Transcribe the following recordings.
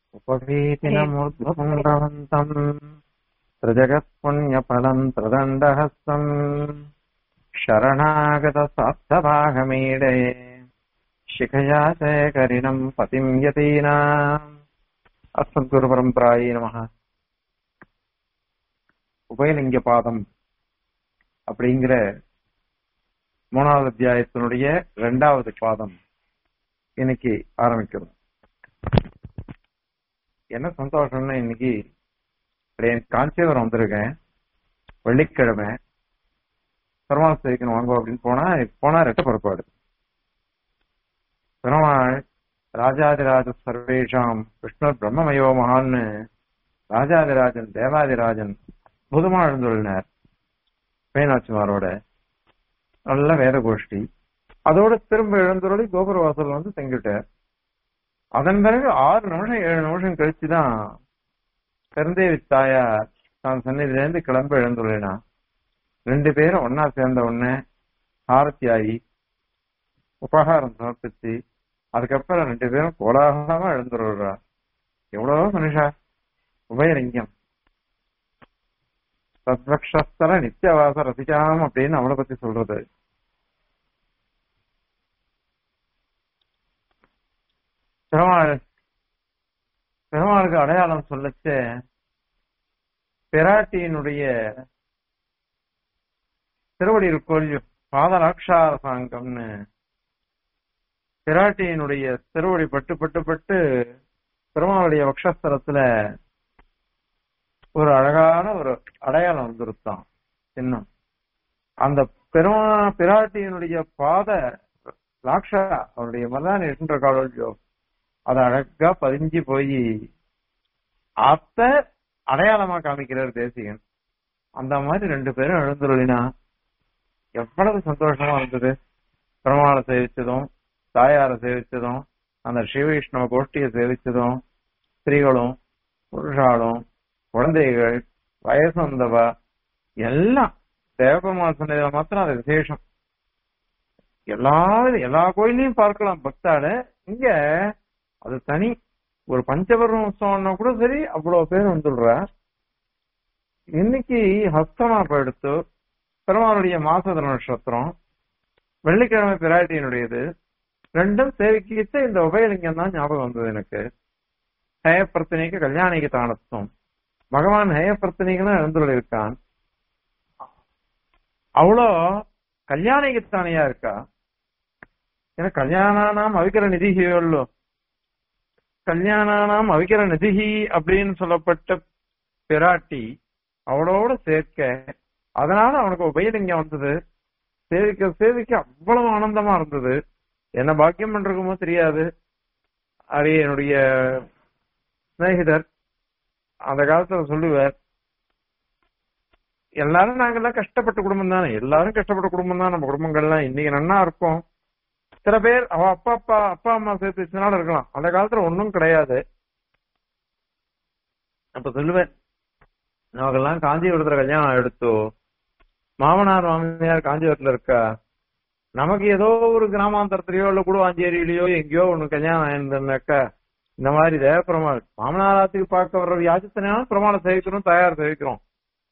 उपवीतिनमूर्ध्वपुण्ड्रवन्तम् त्रिजगत्पुण्यफलम् त्रिदण्डहस्तम् शरणागतसार्थभागमीडे शिखया शेखरिणम् पतिम् यतीनाम् அஸ்மத்குருபரம்பராயே நமக உபயலிங்க பாதம் அப்படிங்கிற மூணாவது அத்தியாயத்தினுடைய இரண்டாவது பாதம் இன்னைக்கு ஆரம்பிக்கிறோம் என்ன சந்தோஷம்னா இன்னைக்கு என் காஞ்சிபுரம் வந்திருக்கேன் வெள்ளிக்கிழமை பெருமாள் சேவிக்கணும் வாங்க அப்படின்னு போனா போனா ரெட்ட புறப்பாடு பெருமாள் ராஜாதிராஜ சர்வேஷாம் விஷ்ணு பிரம்மமயோ மகான்னு ராஜாதிராஜன் தேவாதிராஜன் புதுமா எழுந்துள்ளினார் மீனாட்சிமாரோட நல்ல வேத கோஷ்டி அதோட திரும்ப எழுந்துருளி கோபுர வாசல் வந்து தங்கிட்டார் அதன் பிறகு ஆறு நிமிஷம் ஏழு நிமிஷம் கழிச்சுதான் பெருந்தேவி தாயார் தான் சன்னிதில இருந்து கிளம்ப எழுந்துள்ளனா ரெண்டு பேரும் ஒன்னா சேர்ந்த உடனே ஆரத்தியாகி உபகாரம் சமர்ப்பிச்சு அதுக்கப்புறம் ரெண்டு பேரும் கோலாகலமா எழுந்துடுறா எவ்வளவோ மனுஷா உபயலிங்கம் சத்வக்ஷஸ்தல நித்தியவாச ரசிகாம் அப்படின்னு அவளை பத்தி சொல்றது பெருமாள் பெருமாளுக்கு அடையாளம் சொல்லச்ச பிராட்டியினுடைய திருவடி இருக்கோல்யம் பாதராட்சார சாங்கம்னு பிராட்டியினுடைய திருவடி பட்டு பட்டு பட்டு பெருமாளுடைய வக்ஷஸ்தலத்துல ஒரு அழகான ஒரு அடையாளம் வந்துருத்தான் சின்னம் அந்த பெருமா பிராட்டியினுடைய பாத லாக்ஷா அவருடைய மதான என்ற காலோ அது அழகா பதிஞ்சு போய் அத்த அடையாளமா காமிக்கிறார் தேசிகன் அந்த மாதிரி ரெண்டு பேரும் எழுந்துருளினா எவ்வளவு சந்தோஷமா இருந்தது பெருமாளை சேவிச்சதும் தாயாரை சேவிச்சதும் அந்த ஸ்ரீவைஷ்ணவ கோஷ்டியை சேவிச்சதும் ஸ்திரீகளும் புருஷாலும் குழந்தைகள் வயசு வந்தவா எல்லாம் தேவபெருமாள் சொன்னதுல மாத்திரம் அது விசேஷம் எல்லா எல்லா கோயிலையும் பார்க்கலாம் பக்தால இங்க அது தனி ஒரு பஞ்சபர்ண உற்சவம்னா கூட சரி அவ்வளவு பேர் வந்துடுறா இன்னைக்கு ஹஸ்தமா எடுத்து பெருமாளுடைய மாசத நட்சத்திரம் வெள்ளிக்கிழமை பிராட்டியினுடையது ரெண்டும் சேவிக்கிச்சு இந்த உபயலிங்கம் தான் ஞாபகம் வந்தது எனக்கு ஹேயப்பிரத்தனைக்கு கல்யாணிக்கு தானத்துவம் பகவான் ஹேயப்பிரத்தனைக்கு எழுந்துள்ள இருக்கான் அவ்வளோ கல்யாணிக்கு தானையா இருக்கா ஏன்னா கல்யாணானாம் அவிக்கிற நிதிகியோ கல்யாணானாம் அவிக்கிற நிதிகி அப்படின்னு சொல்லப்பட்ட பிராட்டி அவளோட சேர்க்க அதனால அவனுக்கு உபயலிங்கம் வந்தது சேவிக்க சேவிக்க அவ்வளவு ஆனந்தமா இருந்தது என்ன பாக்கியம் பண்றதுமோ தெரியாது அது என்னுடைய சிநேகிதர் அந்த காலத்துல சொல்லுவார் எல்லாரும் நாங்கெல்லாம் கஷ்டப்பட்ட குடும்பம் தானே எல்லாரும் கஷ்டப்பட்ட குடும்பம் தான் நம்ம குடும்பங்கள்லாம் இன்னைக்கு நன்னா இருக்கும் சில பேர் அவ அப்பா அப்பா அப்பா அம்மா சேர்த்து வச்சனால இருக்கலாம் அந்த காலத்துல ஒன்னும் கிடையாது அப்ப சொல்லுவேன் நமக்கெல்லாம் காஞ்சிபுரத்துல கல்யாணம் எடுத்தோ மாமனார் மாமியார் காஞ்சிபுரத்துல இருக்கா நமக்கு ஏதோ ஒரு கிராமாந்தரத்திலயோ இல்ல கூடுவாஞ்சேரியிலயோ எங்கேயோ ஒண்ணு கல்யாணம் ஆயிருந்தாக்கா இந்த மாதிரி தேவப்பெருமாள் மாமனாராத்துக்கு பார்க்க வர்ற யாச்சத்தினாலும் பெருமாளை சேவிக்கிறோம் தயார் சேவிக்கிறோம்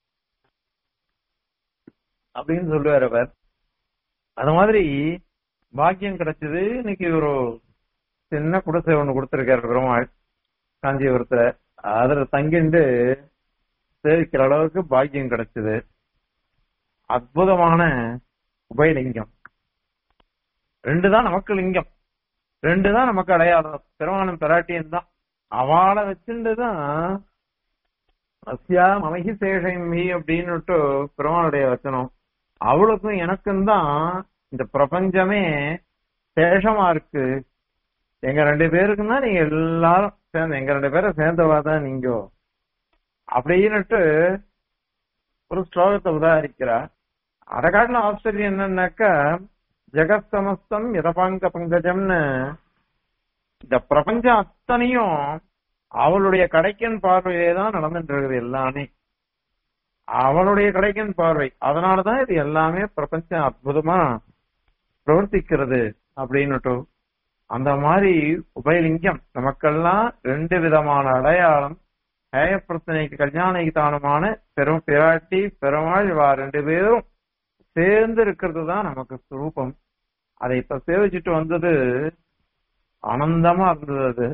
அப்படின்னு சொல்லுவார் அவர் அது மாதிரி பாக்கியம் கிடைச்சது இன்னைக்கு ஒரு சின்ன குடிசை ஒண்ணு கொடுத்திருக்காரு பெருமாள் காஞ்சிபுரத்துல அதுல தங்கிண்டு சேவிக்கிற அளவுக்கு பாக்கியம் கிடைச்சது அற்புதமான உபயலிங்கம் ரெண்டு தான் நமக்கு லிங்கம் ரெண்டு தான் நமக்கு அடையாளம் பெருமானும் பெராட்டியும் தான் அவளை வச்சுட்டுதான் அஸ்யா மமகி சேஷமி அப்படின்னுட்டு பெருமானுடைய வச்சனம் அவளுக்கும் எனக்கும் தான் இந்த பிரபஞ்சமே சேஷமா இருக்கு எங்க ரெண்டு பேருக்கும் தான் நீங்க எல்லாரும் சேர்ந்து எங்க ரெண்டு பேரும் சேர்ந்தவா தான் நீங்க அப்படின்னுட்டு ஒரு ஸ்லோகத்தை உதாரிக்கிறா அதை காட்டின ஆச்சரியம் என்னன்னாக்கா ஜெகசமஸ்தம் யதபாங்க பங்கஜம்னு இந்த பிரபஞ்சம் அத்தனையும் அவளுடைய கடைக்கன் பார்வையிலே தான் நடந்துட்டு இருக்குது எல்லாமே அவளுடைய கடைக்கன் பார்வை அதனாலதான் இது எல்லாமே பிரபஞ்சம் அற்புதமா பிரவர்த்திக்கிறது அப்படின்னுட்டு அந்த மாதிரி உபயலிங்கம் நமக்கெல்லாம் ரெண்டு விதமான அடையாளம் ஏய பிரச்சனைக்கு கல்யாணிக்கு தானமான பெரும் பிராட்டி பெருமாள் இவா ரெண்டு பேரும் சேர்ந்து இருக்கிறது தான் நமக்கு சுரூபம் அதை இப்ப சேவிச்சுட்டு வந்தது ஆனந்தமா இருந்தது அது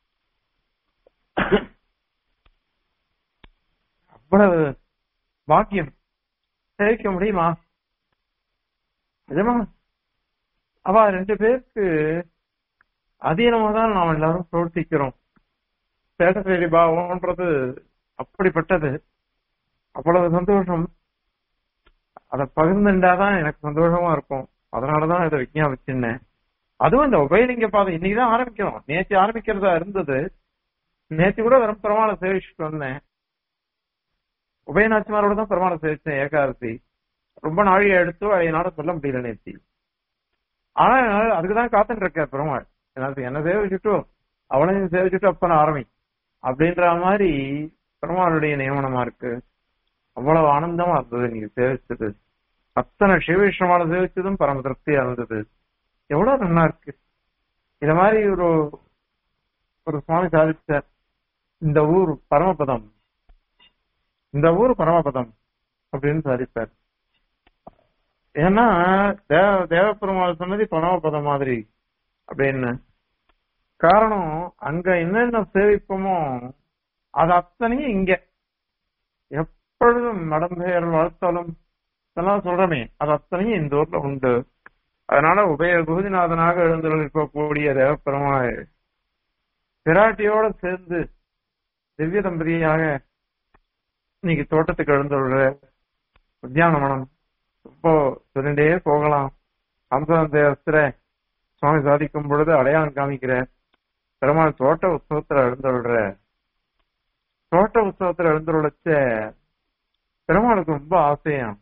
அவ்வளவு பாக்கியம் சேவிக்க முடியுமா நிஜமா அவ ரெண்டு பேருக்கு அதீனமா தான் நாம் எல்லாரும் பிரவர்த்திக்கிறோம் சேட்டசேரி பாவம்ன்றது அப்படிப்பட்டது அவ்வளவு சந்தோஷம் அதை பகிர்ந்துண்டாதான் எனக்கு சந்தோஷமா இருக்கும் அதனாலதான் இதை விஞ்ஞாபிச்சிருந்தேன் அதுவும் இந்த உபயலிங்க பாதை இன்னைக்குதான் ஆரம்பிக்கிறோம் நேற்று ஆரம்பிக்கிறதா இருந்தது நேற்று கூட வெறும் பெருமாளை சேவிச்சுட்டு வந்தேன் உபயநாச்சிமாரோட தான் பெருமாளை சேவிச்சேன் ஏகாதசி ரொம்ப நாழிகை எடுத்து அதனால சொல்ல முடியல நேற்று ஆனா அதுக்குதான் காத்துட்டு இருக்கேன் பெருமாள் எனக்கு என்ன சேவிச்சுட்டு அவனையும் சேவிச்சுட்டு அப்ப நான் ஆரம்பி அப்படின்ற மாதிரி பெருமாளுடைய நியமனமா இருக்கு அவ்வளவு ஆனந்தமா இருந்தது நீங்க சேவிச்சது அத்தனை சிவவிஷ்ணமால சேவிச்சதும் பரம திருப்தியா இருந்தது எவ்வளவு நல்லா இருக்கு இந்த மாதிரி ஒரு ஒரு சுவாமி சாதிச்சார் இந்த ஊர் பரமபதம் இந்த ஊர் பரமபதம் அப்படின்னு சாதிப்பார் ஏன்னா தேவ தேவப்பெருமாள் சொன்னது பரமபதம் மாதிரி அப்படின்னு காரணம் அங்க என்னென்ன சேவிப்போமோ அது அத்தனையும் இங்க எப்பொழுதும் நடந்தேர் வளர்த்தாலும் இதெல்லாம் சொல்றமே அது அத்தனையும் இந்த ஊர்ல உண்டு அதனால உபய குருதிநாதனாக எழுந்திருக்கக்கூடிய தேவப்பெருமாள் பிராட்டியோட சேர்ந்து திவ்ய தம்பதியாக இன்னைக்கு தோட்டத்துக்கு எழுந்துள்ள உத்தியானமனம் இப்போ சொல்லிண்டே போகலாம் அம்சந்தேசத்துல சுவாமி சாதிக்கும் பொழுது அடையாளம் காமிக்கிற பெருமாள் தோட்ட உற்சவத்துல எழுந்துள்ள தோட்ட உற்சவத்துல எழுந்துள்ளச்ச பெருமாளுக்கு ரொம்ப ஆசையாம்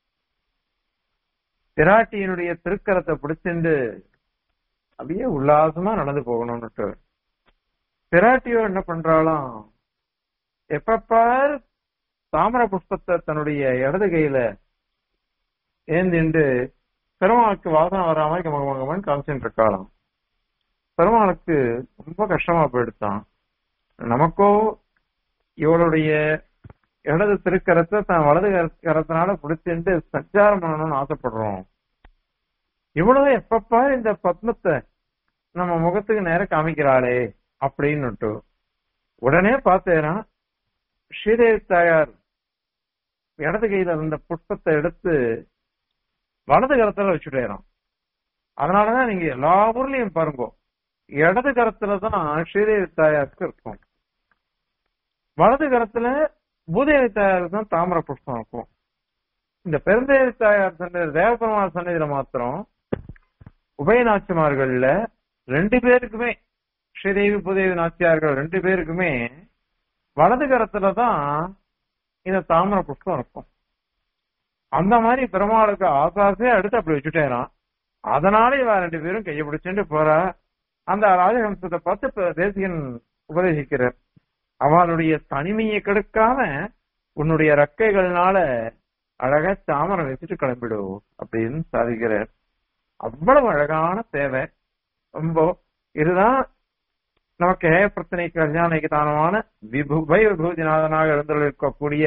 பிராட்டியினுடைய திருக்கரத்தை பிடிச்சிண்டு அப்படியே உல்லாசமா நடந்து போகணும்னுட்டு பிராட்டியோ என்ன பண்றாளாம் எப்ப பார் தாமர புஷ்பத்தை தன்னுடைய இடது கையில ஏந்திண்டு பெருமாளுக்கு வாசனை வரா மாதிரி கமகமகமன்னு காமிச்சுட்டு இருக்காளாம் பெருமாளுக்கு ரொம்ப கஷ்டமா போயிடுத்தான் நமக்கோ இவளுடைய இடது திருக்கரத்தை தன் வலது கர- கரத்தினால பிடிச்சிட்டு சஞ்சாரம் பண்ணணும்னு ஆசைப்படுறோம் இவ்வளவு எப்பப்பா இந்த பத்மத்தை நம்ம முகத்துக்கு நேர காமிக்கிறாளே அப்படின்னுட்டு உடனே பார்த்தேன்னா ஸ்ரீதேவி தாயார் இடது கையில இருந்த புஷ்பத்தை எடுத்து வலது கரத்துல வச்சுட்டேறான் அதனாலதான் நீங்க எல்லா ஊர்லயும் பாருங்க இடது கரத்துல தான் ஸ்ரீதேவி தாயாருக்கு இருக்கும் வலது கரத்துல பூதேவி தாயாருக்கு தான் தாமரை புஷ்பம் இருக்கும் இந்த பெருந்தேவி தாயார் சன்னதி தேவபெருமாள் சன்னதியில மாத்திரம் உபயநாச்சிமார்கள்ல ரெண்டு பேருக்குமே ஸ்ரீதேவி பூதேவி நாச்சியார்கள் ரெண்டு பேருக்குமே வலது கரத்துல தான் இந்த தாமரை புஷ்பம் இருக்கும் அந்த மாதிரி பெருமாளுக்கு ஆசாசே அடுத்து அப்படி வச்சுட்டேறான் அதனால இவ ரெண்டு பேரும் கையை பிடிச்சுட்டு போறா அந்த ராஜஹம்சத்தை பார்த்து இப்ப தேசிகன் உபதேசிக்கிறார் அவளுடைய தனிமையை கெடுக்காம உன்னுடைய ரெக்கைகள்னால அழகா தாமரம் வச்சுட்டு கிளம்பிடு அப்படின்னு சாதிக்கிறார் அவ்வளவு அழகான தேவை ரொம்ப இதுதான் நமக்கு ஹே பிரச்சனைக்கு கல்யாணிக்கு தானமான விபுபை விபூதிநாதனாக எழுந்திருக்கக்கூடிய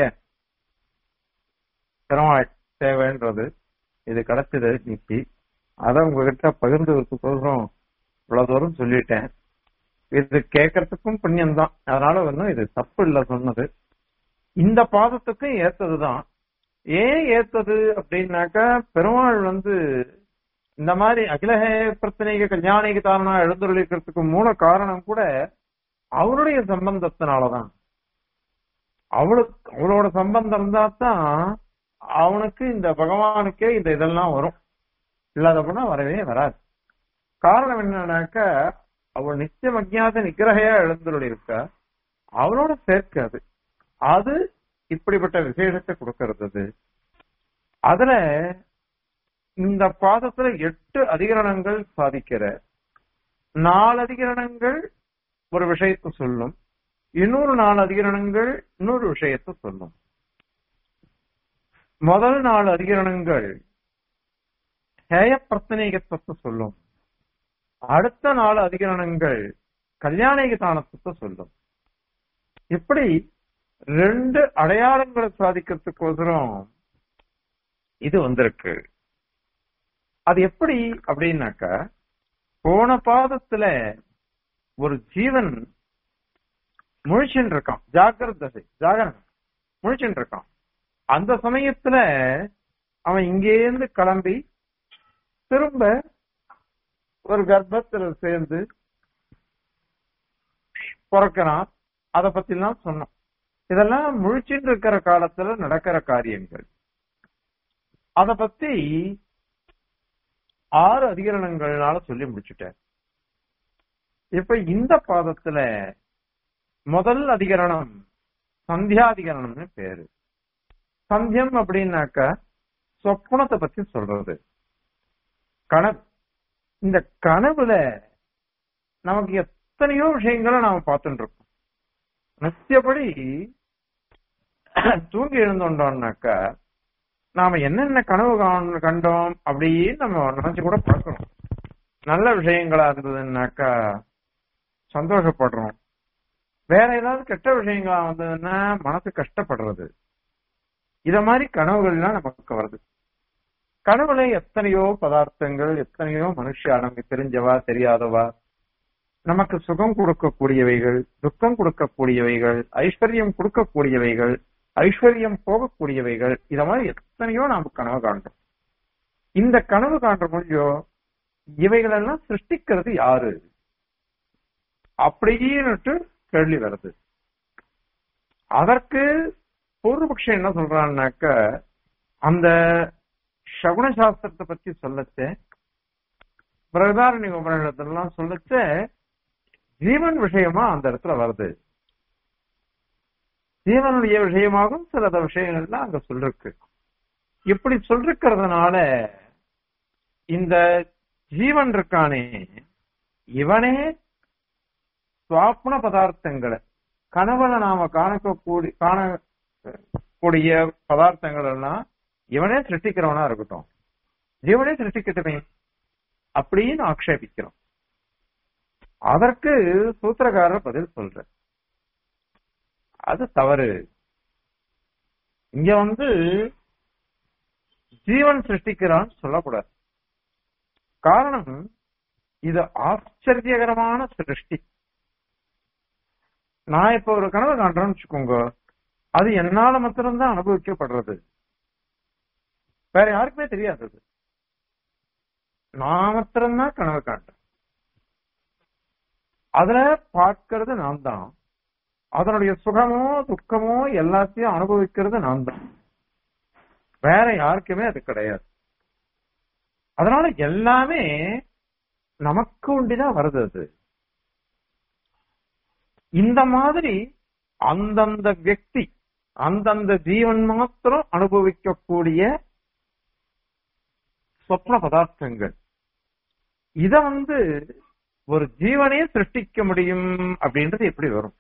பெருமாள் தேவைன்றது இது கிடைச்சது நிப்பி அதை உங்ககிட்ட பகிர்ந்துக்கிறதுக்கோசரம் இவ்வளவு தூரம் சொல்லிட்டேன் இது கேட்கறதுக்கும் புண்ணியம் தான் அதனால வந்து இது தப்பு இல்ல சொன்னது இந்த பாதத்துக்கும் ஏத்ததுதான் ஏன் ஏத்தது அப்படின்னாக்கா பெருமாள் வந்து இந்த மாதிரி அகிலஹே பிரச்சனைக்கு கல்யாணிக்கு தாரணா எழுந்துருளிக்கிறதுக்கு மூல காரணம் கூட அவருடைய சம்பந்தத்தினாலதான் அவளுக்கு அவளோட சம்பந்தம் இருந்தா தான் அவனுக்கு இந்த பகவானுக்கே இந்த இதெல்லாம் வரும் இல்லாத போனா வரவே வராது காரணம் என்னன்னாக்கா அவள் நித்தியம் அஜ்ஞாத நிக்கிரகையா எழுந்துள்ள இருக்க அவளோட சேர்க்காது அது இப்படிப்பட்ட விசேஷத்தை கொடுக்கறது அது. அதுல இந்த பாதத்துல எட்டு அதிகரணங்கள் சாதிக்கிற நாலு அதிகரணங்கள் ஒரு விஷயத்தை சொல்லும் இன்னொரு நாலு அதிகரணங்கள் இன்னொரு விஷயத்தை சொல்லும் முதல் நாலு அதிகரணங்கள் ஹேய பிரச்சனைகத்தை சொல்லும் அடுத்த நாலு அதிகரணங்கள் கல்யாணிக தானத்தை சொல்லும் இப்படி ரெண்டு அடையாளங்களை சாதிக்கிறதுக்கோசரம் இது வந்திருக்கு அது எப்படி அப்படின்னாக்க போன பாதத்துல ஒரு ஜீவன் முழிச்சுட்டு இருக்கான் ஜாக்கிரத தசை ஜாகரணம் முழிச்சுட்டு இருக்கான் அந்த சமயத்துல அவன் இங்கேருந்து கிளம்பி திரும்ப ஒரு கர்ப்பத்துல சேர்ந்து பிறக்கிறான் அத பத்தி எல்லாம் சொன்னோம் இதெல்லாம் முழிச்சுட்டு இருக்கிற காலத்துல நடக்கிற காரியங்கள் அத பத்தி ஆறு அதிகரணங்கள்னால சொல்லி முடிச்சுட்டேன் இப்ப இந்த பாதத்துல முதல் அதிகரணம் சந்தியாதிகரணம்னு பேரு சந்தியம் அப்படின்னாக்க சொப்பனத்தை பத்தி சொல்றது கனவு இந்த கனவுல நமக்கு எத்தனையோ விஷயங்களை நாம பார்த்துட்டு இருக்கோம் நிச்சயப்படி தூங்கி எழுந்தோண்டோம்னாக்கா நாம என்னென்ன கனவு காண- கண்டோம் அப்படின்னு நம்ம நினைச்சு கூட பார்க்கணும் நல்ல விஷயங்களா இருந்ததுன்னாக்கா சந்தோஷப்படுறோம் வேற ஏதாவது கெட்ட விஷயங்களா வந்ததுன்னா மனசு கஷ்டப்படுறது இத மாதிரி கனவுகள்லாம் நமக்கு வருது கனவுல எத்தனையோ பதார்த்தங்கள் எத்தனையோ மனுஷ நமக்கு தெரிஞ்சவா தெரியாதவா நமக்கு சுகம் கொடுக்கக்கூடியவைகள் துக்கம் கொடுக்கக்கூடியவைகள் ஐஸ்வர்யம் கொடுக்கக்கூடியவைகள் ஐஸ்வர்யம் போகக்கூடியவைகள் இத மாதிரி எத்தனையோ நாம கனவு காண்றோம் இந்த கனவு காண்ற மொழியோ இவைகளெல்லாம் சிருஷ்டிக்கிறது யாரு அப்படின்னுட்டு கேள்வி வருது அதற்கு பூர்வபக்ஷம் என்ன சொல்றான்னாக்க அந்த சகுன சாஸ்திரத்தை பத்தி சொல்லச்சே பிரதாரணி உபநிஷத்துலாம் சொல்லச்சே ஜீவன் விஷயமா அந்த இடத்துல வருது ஜீவனுடைய விஷயமாகவும் சில விஷயங்கள்லாம் அங்க சொல்லிருக்கு இப்படி சொல்லிருக்கிறதுனால இந்த ஜீவன் இருக்கானே இவனே சுவாப்ன பதார்த்தங்களை கனவுல நாம காணக்கூடிய காணக்கூடிய பதார்த்தங்கள் எல்லாம் இவனே சிருஷ்டிக்கிறவனா இருக்கட்டும் ஜீவனே சிருஷ்டிக்கட்டுமே அப்படின்னு ஆக்ஷேபிக்கிறோம் அதற்கு சூத்திரக்காரர் பதில் சொல்ற அது தவறு இங்க வந்து ஜீவன் சிருஷ்டிக்கிறான் சொல்லக்கூடாது காரணம் இது ஆச்சரியகரமான சிருஷ்டி நான் இப்ப ஒரு கனவு காண்றேன்னு வச்சுக்கோங்க அது என்னால மாத்திரம்தான் அனுபவிக்கப்படுறது வேற யாருக்குமே தெரியாது அது நான் மாத்திரம்தான் கனவு காண்றேன் அதுல பார்க்கிறது நான் தான் அதனுடைய சுகமோ துக்கமோ எல்லாத்தையும் அனுபவிக்கிறது நான் தான் வேற யாருக்குமே அது கிடையாது அதனால எல்லாமே நமக்கு உண்டிதான் வருது அது இந்த மாதிரி அந்தந்த வியக்தி அந்தந்த ஜீவன் மாத்திரம் அனுபவிக்கக்கூடிய சொப்ன பதார்த்தங்கள் இத வந்து ஒரு ஜீவனே சிருஷ்டிக்க முடியும் அப்படின்றது எப்படி வரும்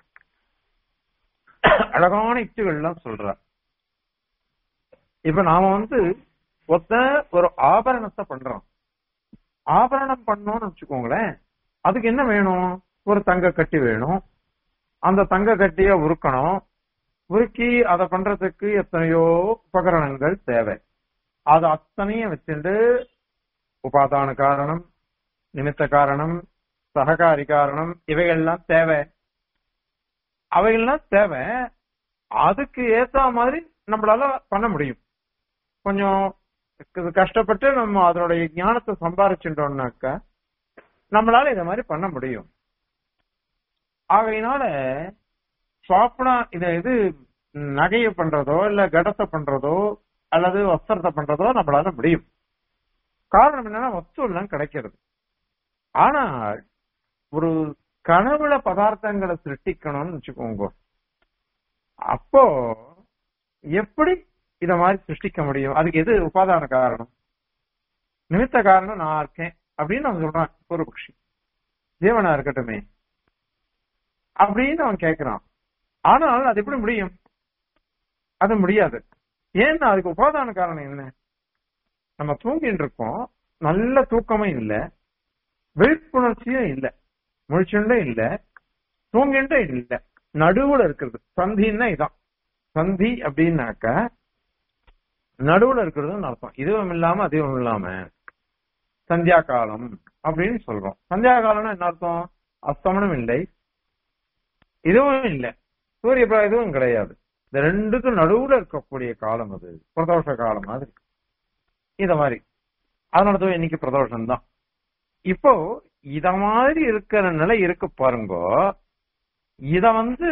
அழகான யுக்திகள்லாம் சொல்றார் இப்ப நாம வந்து ஒத்த ஒரு ஆபரணத்தை பண்றோம் ஆபரணம் பண்ணோம்னு வச்சுக்கோங்களேன் அதுக்கு என்ன வேணும் ஒரு தங்க கட்டி வேணும் அந்த தங்க கட்டிய உருக்கணும் உருக்கி அதை பண்றதுக்கு எத்தனையோ உபகரணங்கள் தேவை அது அத்தனையும் வச்சுட்டு உபாதான காரணம் நிமித்த காரணம் சககாரி காரணம் இவைகள்லாம் தேவை அவைகள்லாம் தேவை அதுக்கு ஏத்த மாதிரி நம்மளால பண்ண முடியும் கொஞ்சம் கஷ்டப்பட்டு நம்ம அதனுடைய ஞானத்தை சம்பாரிச்சுட்டோம்னாக்க நம்மளால இத மாதிரி பண்ண முடியும் ஆகையினால சாப்பிடா இத இது நகையை பண்றதோ இல்ல கடத்தை பண்றதோ அல்லது வஸ்திரத்தை பண்றதோ நம்மளால முடியும் காரணம் என்னன்னா வஸ்து எல்லாம் கிடைக்கிறது ஆனால் ஒரு கனவுல பதார்த்தங்களை சிருஷ்டிக்கணும்னு வச்சுக்கோங்க அப்போ எப்படி இத மாதிரி சிருஷ்டிக்க முடியும் அதுக்கு எது உபாதான காரணம் நிமித்த காரணம் நான் இருக்கேன் அப்படின்னு அவன் சொல்றான் ஒரு பக்ஷி ஜீவனா இருக்கட்டுமே அப்படின்னு அவன் கேட்கிறான் ஆனால் அது எப்படி முடியும் அது முடியாது ஏன்னா அதுக்கு உபாதான காரணம் என்ன நம்ம தூங்கிட்டு இருக்கோம் நல்ல தூக்கமும் இல்ல விழிப்புணர்ச்சியும் இல்ல முழிச்சுண்டும் இல்ல தூங்கிண்டும் இல்ல நடுவுல இருக்கிறது சந்தின்னா இதான் சந்தி அப்படின்னாக்க நடுவுல இருக்கிறதுன்னு அர்த்தம் இதுவும் இல்லாம அதுவும் இல்லாம சந்தியா காலம் அப்படின்னு சொல்றோம் சந்தியா காலம்னா என்ன அர்த்தம் அஸ்தமனம் இல்லை இதுவும் இல்லை சூரிய பிர- இதுவும் கிடையாது இந்த ரெண்டுக்கும் நடுவுல இருக்கக்கூடிய காலம் அது பிரதோஷ காலம் மாதிரி இத மாதிரி அதனால தான் இன்னைக்கு பிரதோஷம் தான் இப்போ இத மாதிரி இருக்கிற நிலை இருக்கு பாருங்க இத வந்து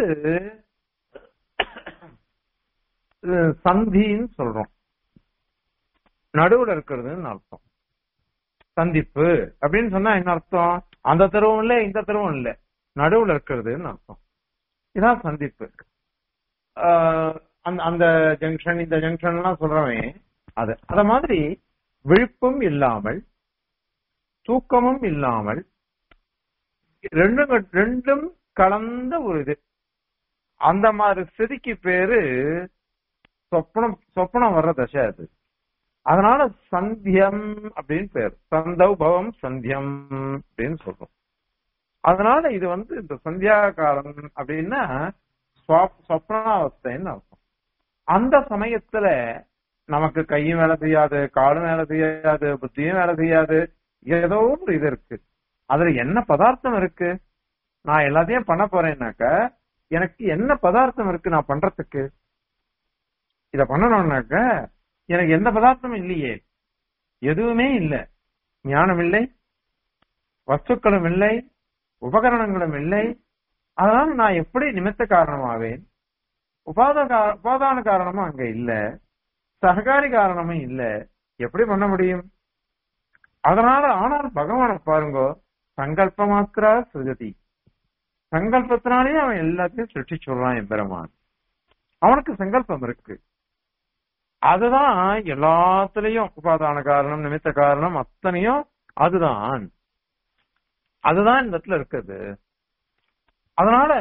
அஹ், சந்தின்னு சொல்றோம் நடுவுல இருக்கிறதுன்னு அர்த்தம் சந்திப்பு அப்படின்னு சொன்னா என்ன அர்த்தம் அந்த தெருவும் இல்ல இந்த தெருவும் இல்ல நடுவுல இருக்கிறதுன்னு அர்த்தம் இதான் சந்திப்பு ஆஹ் அந்த அந்த ஜங்ஷன் இந்த ஜங்ஷன் எல்லாம் சொல்றவன் அது அத மாதிரி விழிப்பும் இல்லாமல் தூக்கமும் இல்லாமல் ரெண்டும் கட்- ரெண்டும் கலந்த ஒரு இது அந்த மாதிரி ஸ்திதிக்கு பேரு சொப்பனம் சொப்பனம் வர்ற தசை அது அதனால சந்தியம் அப்படின்னு பேர் சந்தௌ பவம் சந்தியம் அப்படின்னு சொல்றோம் அதனால இது வந்து இந்த சந்தியா காலம் அப்படின்னா ஸ்வப்- சொப்னாவஸ்தைன்னு அர்த்தம் அந்த சமயத்துல நமக்கு கையும் வேலை செய்யாது காலும் வேலை செய்யாது புத்தியும் வேலை செய்யாது ஏதோ ஒரு இது இருக்கு அதுல என்ன பதார்த்தம் இருக்கு நான் எல்லாத்தையும் பண்ண போறேன்னாக்க எனக்கு என்ன பதார்த்தம் இருக்கு நான் பண்றதுக்கு இத பண்ணணும்னாக்க எனக்கு எந்த பதார்த்தமும் இல்லையே எதுவுமே இல்ல ஞானம் இல்லை வஸ்துக்களும் இல்லை உபகரணங்களும் இல்லை அதனால நான் எப்படி நிமித்த காரணமாவேன் உபாத கா- உபாதான காரணமும் அங்க இல்ல சககாரி காரணமும் இல்ல எப்படி பண்ண முடியும் அதனால ஆனால் பகவானை பாருங்க சங்கல்ப மாத்திரா சுகதி சங்கல்பத்தினாலேயே அவன் எல்லாத்தையும் சுட்டி சொல்றான் எம்பெருமான் அவனுக்கு சங்கல்பம் இருக்கு அதுதான் எல்லாத்துலயும் உபாதான காரணம் நிமித்த காரணம் அத்தனையும் அதுதான் அதுதான் இந்த இடத்துல இருக்குது அதனால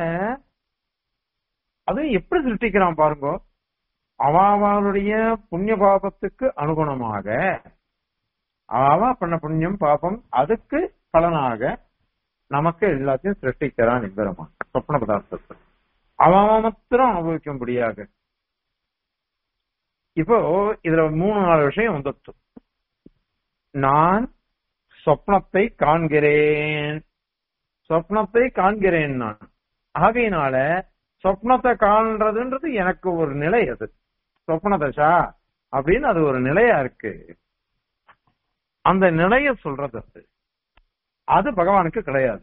அது எப்படி சிருஷ்டிக்கிறான் பாருங்க அவாவாளுடைய புண்ணிய பாபத்துக்கு அனுகுணமாக அவாவா பண்ண புண்ணியம் பாபம் அதுக்கு பலனாக நமக்கு எல்லாத்தையும் சிருஷ்டிக்கிறான் எம்பெருமான் சொப்ன பதார்த்தத்தை அவன் மாத்திரம் அனுபவிக்க முடியாது இப்போ இதுல மூணு நாலு விஷயம் வந்துச்சு நான் சொப்னத்தை காண்கிறேன் சொப்னத்தை காண்கிறேன் நான் ஆகையினால சொப்னத்தை காண்றதுன்றது எனக்கு ஒரு நிலை அது சொப்ன தசா அப்படின்னு அது ஒரு நிலையா இருக்கு அந்த நிலைய சொல்றது அது அது பகவானுக்கு கிடையாது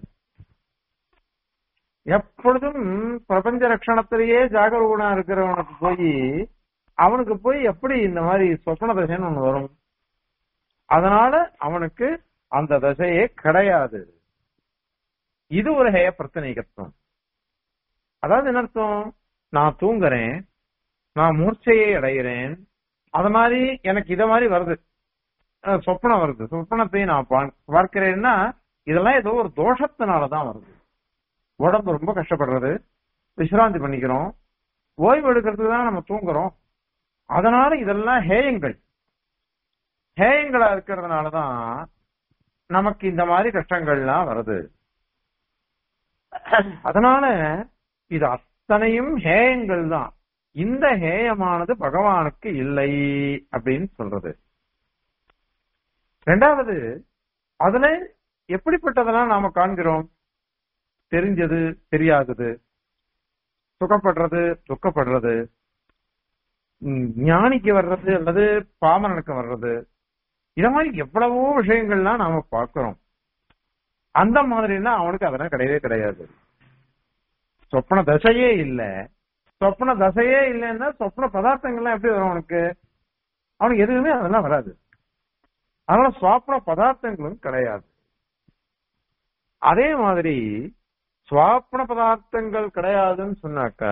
எப்பொழுதும் பிரபஞ்ச ரட்சணத்திலேயே ஜாகரூகனா இருக்கிறவனுக்கு போய் அவனுக்கு போய் எப்படி இந்த மாதிரி சொப்ன தசைன்னு ஒண்ணு வரும் அதனால அவனுக்கு அந்த தசையே கிடையாது இது ஒரு ஹேய பிரச்சனைகத்துவம் அதாவது என்ன அர்த்தம் நான் தூங்குறேன் நான் மூர்ச்சையை அடைகிறேன் அது மாதிரி எனக்கு இத மாதிரி வருது அஹ் சொப்பனம் வருது சொப்பனத்தை நான் பா- பார்க்கிறேன்னா இதெல்லாம் ஏதோ ஒரு தோஷத்தினாலதான் வருது உடம்பு ரொம்ப கஷ்டப்படுறது விசிராந்தி பண்ணிக்கிறோம் ஓய்வு எடுக்கிறதுக்கு தான் நம்ம தூங்குறோம் அதனால இதெல்லாம் ஹேயங்கள் ஹேயங்களா இருக்கிறதுனாலதான் நமக்கு இந்த மாதிரி கஷ்டங்கள்லாம் வருது அதனால இது அத்தனையும் ஹேயங்கள் தான் இந்த ஹேயமானது பகவானுக்கு இல்லை அப்படின்னு சொல்றது ரெண்டாவது அதுல எப்படிப்பட்டதெல்லாம் நாம காண்கிறோம் தெரிஞ்சது தெரியாதது சுகப்படுறது துக்கப்படுறது ம், ஞானிக்கு வர்றது அல்லது பாமரனுக்கு வர்றது இத மாதிரி எவ்வளவோ விஷயங்கள்லாம் நாம பார்க்கிறோம் அந்த மாதிரினா அவனுக்கு அதெல்லாம் கிடையவே கிடையாது சொப்ன தசையே இல்ல சொப்ன தசையே இல்லைன்னா சொப்ன பதார்த்தங்கள்லாம் எப்படி வரும் அவனுக்கு அவனுக்கு எதுவுமே அதெல்லாம் வராது அதனால சுவாப்ன பதார்த்தங்களும் கிடையாது அதே மாதிரி சுவாப்ன பதார்த்தங்கள் கிடையாதுன்னு சொன்னாக்கா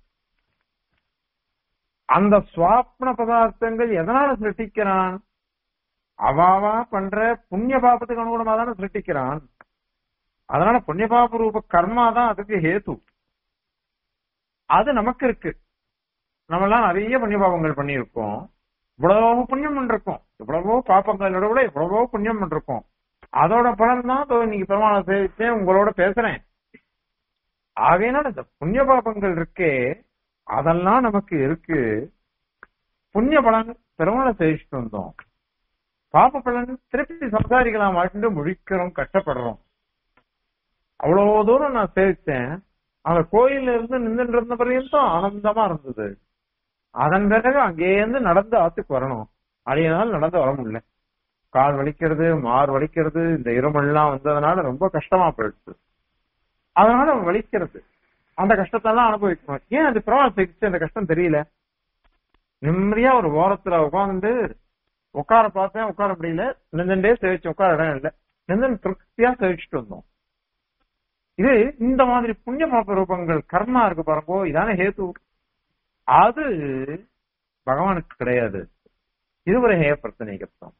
அந்த சுவாப்ன பதார்த்தங்கள் எதனால சிருஷ்டிக்கிறான் அவாவா பண்ற புண்ணிய பாபத்துக்கு அனுகுணமா தானே சிருஷ்டிக்கிறான் அதனால புண்ணிய பாப ரூப கர்மா தான் அதுக்கு ஹேத்து அது நமக்கு இருக்கு நம்ம எல்லாம் நிறைய புண்ணிய பாபங்கள் பண்ணியிருக்கோம் இவ்வளவோ புண்ணியம் பண்ணிருக்கோம் எவ்வளவோ பாப்பங்களோட விட எவ்வளவோ புண்ணியம் பண்ணிருக்கோம் அதோட பலன் தான் இதோ இன்னைக்கு பெருமாளை சேவிச்சேன் உங்களோட பேசுறேன் ஆகையினால இந்த புண்ணிய பாபங்கள் இருக்கே அதெல்லாம் நமக்கு இருக்கு புண்ணிய பலன் பெருமாளை சேவிச்சுட்டு வந்தோம் பாப பலன் திருப்பி சம்சாரிக்கலாம் வாழ்ந்து முழிக்கிறோம் கஷ்டப்படுறோம் அவ்வளவு தூரம் நான் சேவிச்சேன் அந்த கோயில்ல இருந்து நின்றுட்டு இருந்த பர்யந்தம் ஆனந்தமா இருந்தது அதன் பிறகு அங்கேருந்து நடந்து ஆத்துக்கு வரணும் அடியனால நடந்து வர முடியல கால் வலிக்கிறது மார் வலிக்கிறது இந்த இருமெல்லாம் வந்ததுனால ரொம்ப கஷ்டமா போயிடுச்சு அதனால வலிக்கிறது அந்த கஷ்டத்தெல்லாம் அனுபவிக்கணும் ஏன் அது பிரவாச சிகிச்சை அந்த கஷ்டம் தெரியல நிம்மதியா ஒரு ஓரத்துல உட்கார்ந்து உட்கார பார்த்தேன் உட்கார முடியல நின்றுட்டே சேவிச்சு உட்கார இடம் இல்லை நின்று திருப்தியா சேவிச்சுட்டு வந்தோம் இது இந்த மாதிரி புண்ணிய பாப ரூபங்கள் கர்மா இருக்கு பாருங்கோ இதான ஹேத்து அது பகவானுக்கு கிடையாது இது ஒரு ஹேய பிரச்சனைகத்தம்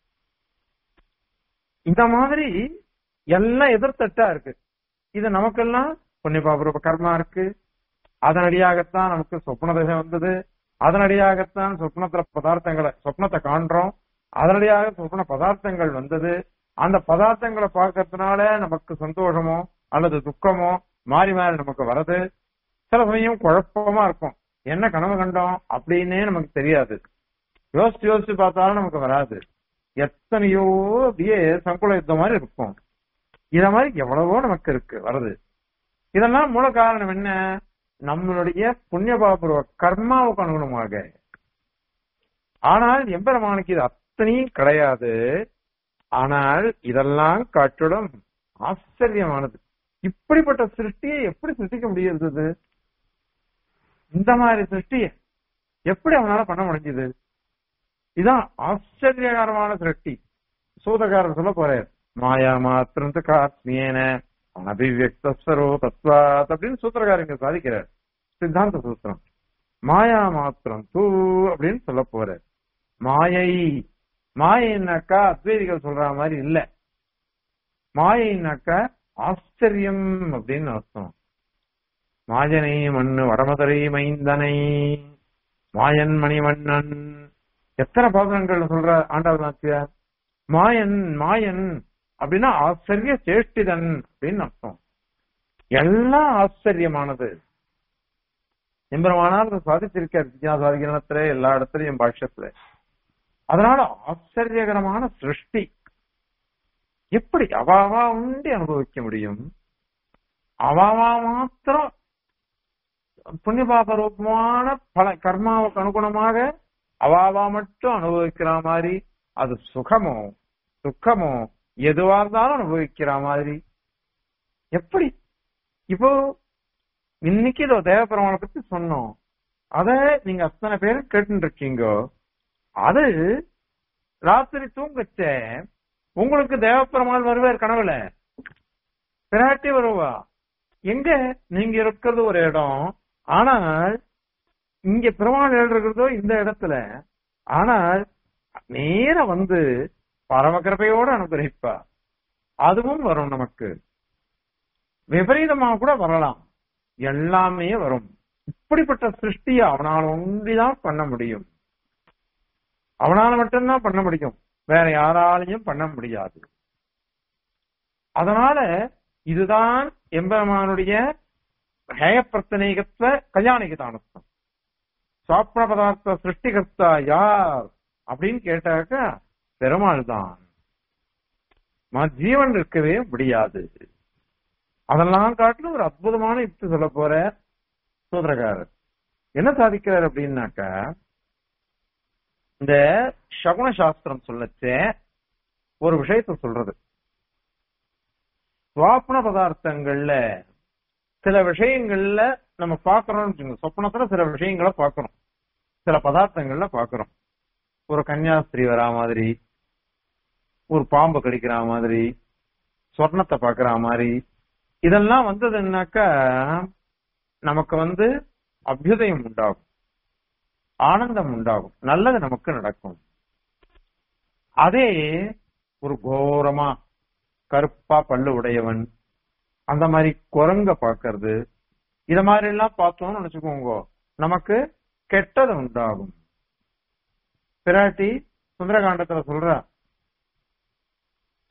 இந்த மாதிரி எல்லாம் எதிர்த்தட்டா இருக்கு இது நமக்கெல்லாம் புண்ணிய பாப ரூப கர்மா இருக்கு அதனடியாகத்தான் நமக்கு சொப்ன தசை வந்தது அதனடியாகத்தான் சொப்னத்துல பதார்த்தங்களை சொப்னத்தை காண்றோம் அதனடியாக சொப்ன பதார்த்தங்கள் வந்தது அந்த பதார்த்தங்களை பார்க்கறதுனால நமக்கு சந்தோஷமோ அல்லது துக்கமோ மாறி மாறி நமக்கு வருது சில சமயம் குழப்பமா இருக்கும் என்ன கனவு கண்டோம் அப்படின்னே நமக்கு தெரியாது யோசிச்சு யோசிச்சு பார்த்தாலும் நமக்கு வராது எத்தனையோ அப்படியே சங்குல யுத்தம் மாதிரி இருக்கும் இத மாதிரி எவ்வளவோ நமக்கு இருக்கு வருது இதெல்லாம் மூல காரணம் என்ன நம்மளுடைய புண்ணிய பாபுருவ கர்மாவுக்கு அனுகுணமாக ஆனால் எம்பெருமானுக்கு இது அத்தனையும் கிடையாது ஆனால் இதெல்லாம் காட்டிலும் ஆச்சரியமானது இப்படிப்பட்ட சிருஷ்டியை எப்படி சிருஷ்டிக்க முடியுது இந்த மாதிரி சிருஷ்டியை எப்படி அவனால பண்ண முடிஞ்சது இதான் ஆச்சரியகரமான சிருஷ்டி சூதகாரர் சொல்ல போறார் மாயா மாத்திரம் காத்மியேன அனபிவியக்தஸ்வரோ தத்வாத் அப்படின்னு சூத்திரக்காரங்க சாதிக்கிறார் சித்தாந்த சூத்திரம் மாயா மாத்திரம் தூ அப்படின்னு சொல்ல போறார் மாயை மாயைனாக்கா அத்வைதிகள் சொல்ற மாதிரி இல்ல மாயைனாக்கா ஆச்சரியம் அப்படின்னு அர்த்தம் மாயனை மண்ணு வடமதுரை மைந்தனை மாயன் மணிவண்ணன் எத்தனை பாசனங்கள் சொல்ற ஆண்டாள் நாச்சியார் மாயன் மாயன் அப்படின்னா ஆச்சரிய சேஷ்டிதன் அப்படின்னு அர்த்தம் எல்லாம் ஆச்சரியமானது எம்பெருமானார் சாதிச்சிருக்கார் வித்யாசாதிகரணத்துல எல்லா இடத்துலயும் பாஷ்யத்துல அதனால ஆச்சரியகரமான சிருஷ்டி எப்படி அவாவா உண்டி அனுபவிக்க முடியும் அவாவா மாத்திரம் புண்ணியபாப ரூபமான பல கர்மாவுக்கு அனுகுணமாக அவாவா மட்டும் அனுபவிக்கிற மாதிரி அது சுகமோ துக்கமோ எதுவா இருந்தாலும் அனுபவிக்கிற மாதிரி எப்படி இப்போ இன்னைக்கு இதோ தேவபெருமானை பத்தி சொன்னோம் அத நீங்க அத்தனை பேரும் கேட்டு இருக்கீங்க அது ராத்திரி தூங்கச்ச உங்களுக்கு தேவப்பெருமாள் வருவார் கனவுல பிராட்டி வருவா எங்க நீங்க இருக்கிறது ஒரு இடம் ஆனால் இங்க பெருமாள் இருக்கிறதோ இந்த இடத்துல ஆனால் நேர வந்து பரமகிருபையோட அனுகிரகிப்பா அதுவும் வரும் நமக்கு விபரீதமா கூட வரலாம் எல்லாமே வரும் இப்படிப்பட்ட சிருஷ்டியை அவனால் ஒன்றிதான் பண்ண முடியும் அவனால மட்டும்தான் பண்ண முடியும் வேற யாராலையும் பண்ண முடியாது அதனால இதுதான் எம்பெருமானுடைய ஹேய பிரத்தனைகத்துவ கல்யாணிக தானஸ்தம் சாப்ன பதார்த்த சிருஷ்டிகர்த்தா யார் அப்படின்னு கேட்டாக்க பெருமாள் தான் ஜீவன் இருக்கவே முடியாது அதெல்லாம் காட்டிலும் ஒரு அற்புதமான யுக்தி சொல்ல போற சூத்திரக்காரர் என்ன சாதிக்கிறார் அப்படின்னாக்க இந்த சகுன சாஸ்திரம் சொல்லச்சே ஒரு விஷயத்த சொல்றது சுவாப்ன பதார்த்தங்கள்ல சில விஷயங்கள்ல நம்ம பாக்குறோம் சொப்னத்துல சில விஷயங்களை பாக்குறோம் சில பதார்த்தங்கள்ல பாக்குறோம் ஒரு கன்னியாஸ்திரி வரா மாதிரி ஒரு பாம்பு கடிக்கிற மாதிரி சொர்ணத்தை பாக்குற மாதிரி இதெல்லாம் வந்ததுன்னாக்கா நமக்கு வந்து அபியுதயம் உண்டாகும் ஆனந்தம் உண்டாகும் நல்லது நமக்கு நடக்கும் அதே ஒரு கோரமா கருப்பா பல்லு உடையவன் அந்த மாதிரி குரங்க பாக்குறது இத மாதிரி எல்லாம் பார்த்தோம்னு நினைச்சுக்கோங்க நமக்கு கெட்டது உண்டாகும் பிராட்டி சுந்தரகாண்டத்துல சொல்ற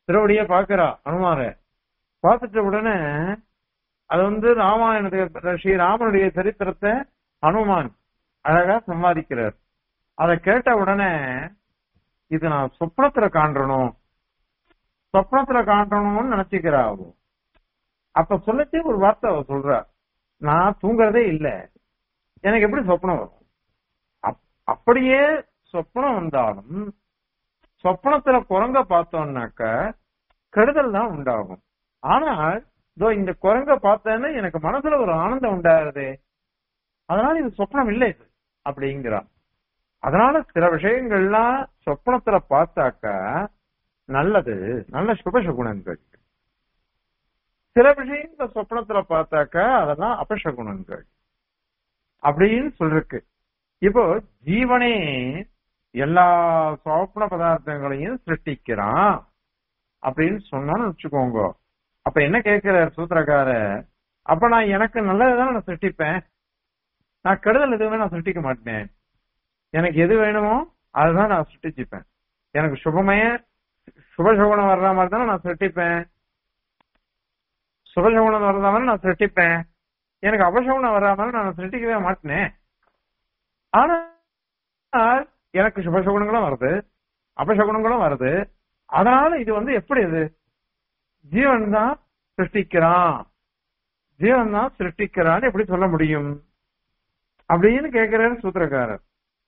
திருவடியே பாக்குறா அனுமார பார்த்துட்ட உடனே அது வந்து ராமாயணத்துக்கு ஸ்ரீராமனுடைய சரித்திரத்தை அனுமான் அழகா சம்பாதிக்கிறார் அதை கேட்ட உடனே இது நான் சொப்னத்துல காண்றணும் சொப்னத்துல காண்றணும்னு நினைச்சுக்கிறா அவ அப்ப சொல்லச்சே ஒரு வார்த்தை அவ சொல்றா நான் தூங்குறதே இல்ல எனக்கு எப்படி சொப்னம் வரும் அப்- அப்படியே சொப்னம் வந்தாலும் சொப்னத்துல குரங்க பார்த்தோம்னாக்க கெடுதல் தான் உண்டாகும் ஆனால் இதோ இந்த குரங்க பார்த்தேன்னு எனக்கு மனசுல ஒரு ஆனந்தம் உண்டாகுதே அதனால இது சொப்னம் இல்லை இது அப்படிங்கிறான் அதனால சில விஷயங்கள்லாம் சொப்னத்துல பார்த்தாக்க நல்லது நல்ல சுபசகுணங்கள் சில விஷயங்கள் சொப்னத்துல பார்த்தாக்க அதெல்லாம் அபசகுணங்கள் அப்படின்னு சொல்லிருக்கு இப்போ ஜீவனே எல்லா சொப்ன பதார்த்தங்களையும் சிருஷ்டிக்கிறான் அப்படின்னு சொன்னான்னு வச்சுக்கோங்க அப்ப என்ன கேட்கிறார் சூத்திரக்கார அப்ப நான் எனக்கு நல்லதுதான் நான் சிருஷ்டிப்பேன் நான் கெடுதல் எதுவுமே நான் சிருஷ்டிக்க மாட்டேன் எனக்கு எது வேணுமோ அதுதான் நான் சிருஷ்டிச்சுப்பேன் எனக்கு சுபமய சுபசகுணம் வர்ற மாதிரி தானே நான் சிருஷ்டிப்பேன் சுபசகுணம் வர்ற மாதிரி நான் சிருஷ்டிப்பேன் எனக்கு அபசகுணம் வர்ற மாதிரி நான் சிருஷ்டிக்கவே மாட்டேனே ஆனா எனக்கு சுபசகுணங்களும் வருது அபசகுணங்களும் வருது அதனால இது வந்து எப்படி இது ஜீவன் தான் சிருஷ்டிக்கிறான் ஜீவன் தான் சிருஷ்டிக்கிறான்னு எப்படி சொல்ல முடியும் அப்படின்னு கேட்கிறாரு சூத்திரக்காரர்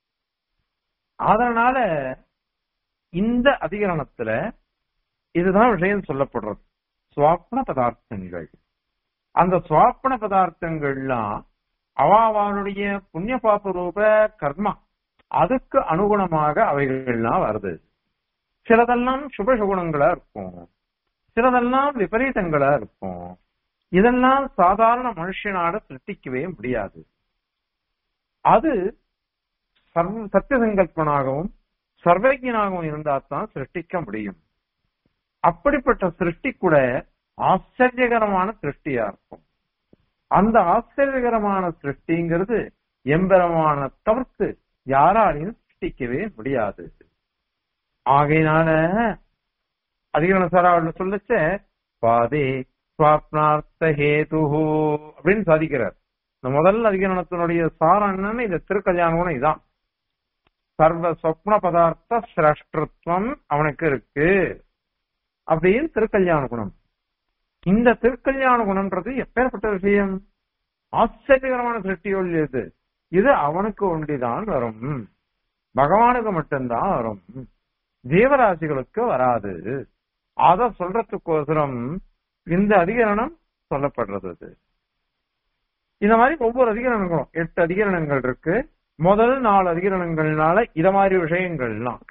அதனால இந்த அதிகரணத்துல இதுதான் விஷயம் சொல்லப்படுறது சுவாப்ன பதார்த்தங்கள் அந்த சுவாப்ன பதார்த்தங்கள்லாம் அவாவாளுடைய புண்ணிய பாப ரூப கர்மா அதுக்கு அனுகுணமாக அவைகள்லாம் வருது சிலதெல்லாம் சுபசகுணங்களா இருக்கும் சிலதெல்லாம் விபரீதங்களா இருக்கும் இதெல்லாம் சாதாரண மனுஷனால சிருஷ்டிக்கவே முடியாது அது சர்வ சத்திய சங்கல்பனாகவும் சர்வஜனாகவும் இருந்தா தான் சிருஷ்டிக்க முடியும் அப்படிப்பட்ட சிருஷ்டி கூட ஆச்சரியகரமான சிருஷ்டியா இருக்கும் அந்த ஆச்சரியகரமான சிருஷ்டிங்கிறது எம்பெருமான தவிர்த்து யாராலையும் சிருஷ்டிக்கவே முடியாது ஆகையினால அதிகரண சாராவில் சொல்லச்ச பாதே சுவாப்னார்த்த ஹேது அப்படின்னு சாதிக்கிறார் இந்த முதல் அதிகரணத்தினுடைய சாரம் என்னன்னு இந்த திருக்கல்யாண குணம் இதான் சர்வ சொப்ன பதார்த்த சிரஷ்டத்துவம் அவனுக்கு இருக்கு அப்படின்னு திருக்கல்யாண குணம் இந்த திருக்கல்யாண குணம்ன்றது எப்பேற்பட்ட விஷயம் ஆச்சரியகரமான சிருஷ்டியோல் இது இது அவனுக்கு ஒண்டிதான் வரும் பகவானுக்கு மட்டும்தான் வரும் ஜீவராசிகளுக்கு வராது அத சொல்றதுக்கோசரம் இந்த அதிகரணம் சொல்லப்படுறது இது. இந்த மாதிரி ஒவ்வொரு அதிகரணங்களும் எட்டு அதிகரணங்கள் இருக்கு முதல் நாலு அதிகரணங்கள்னால இத மாதிரி விஷயங்கள்லாம்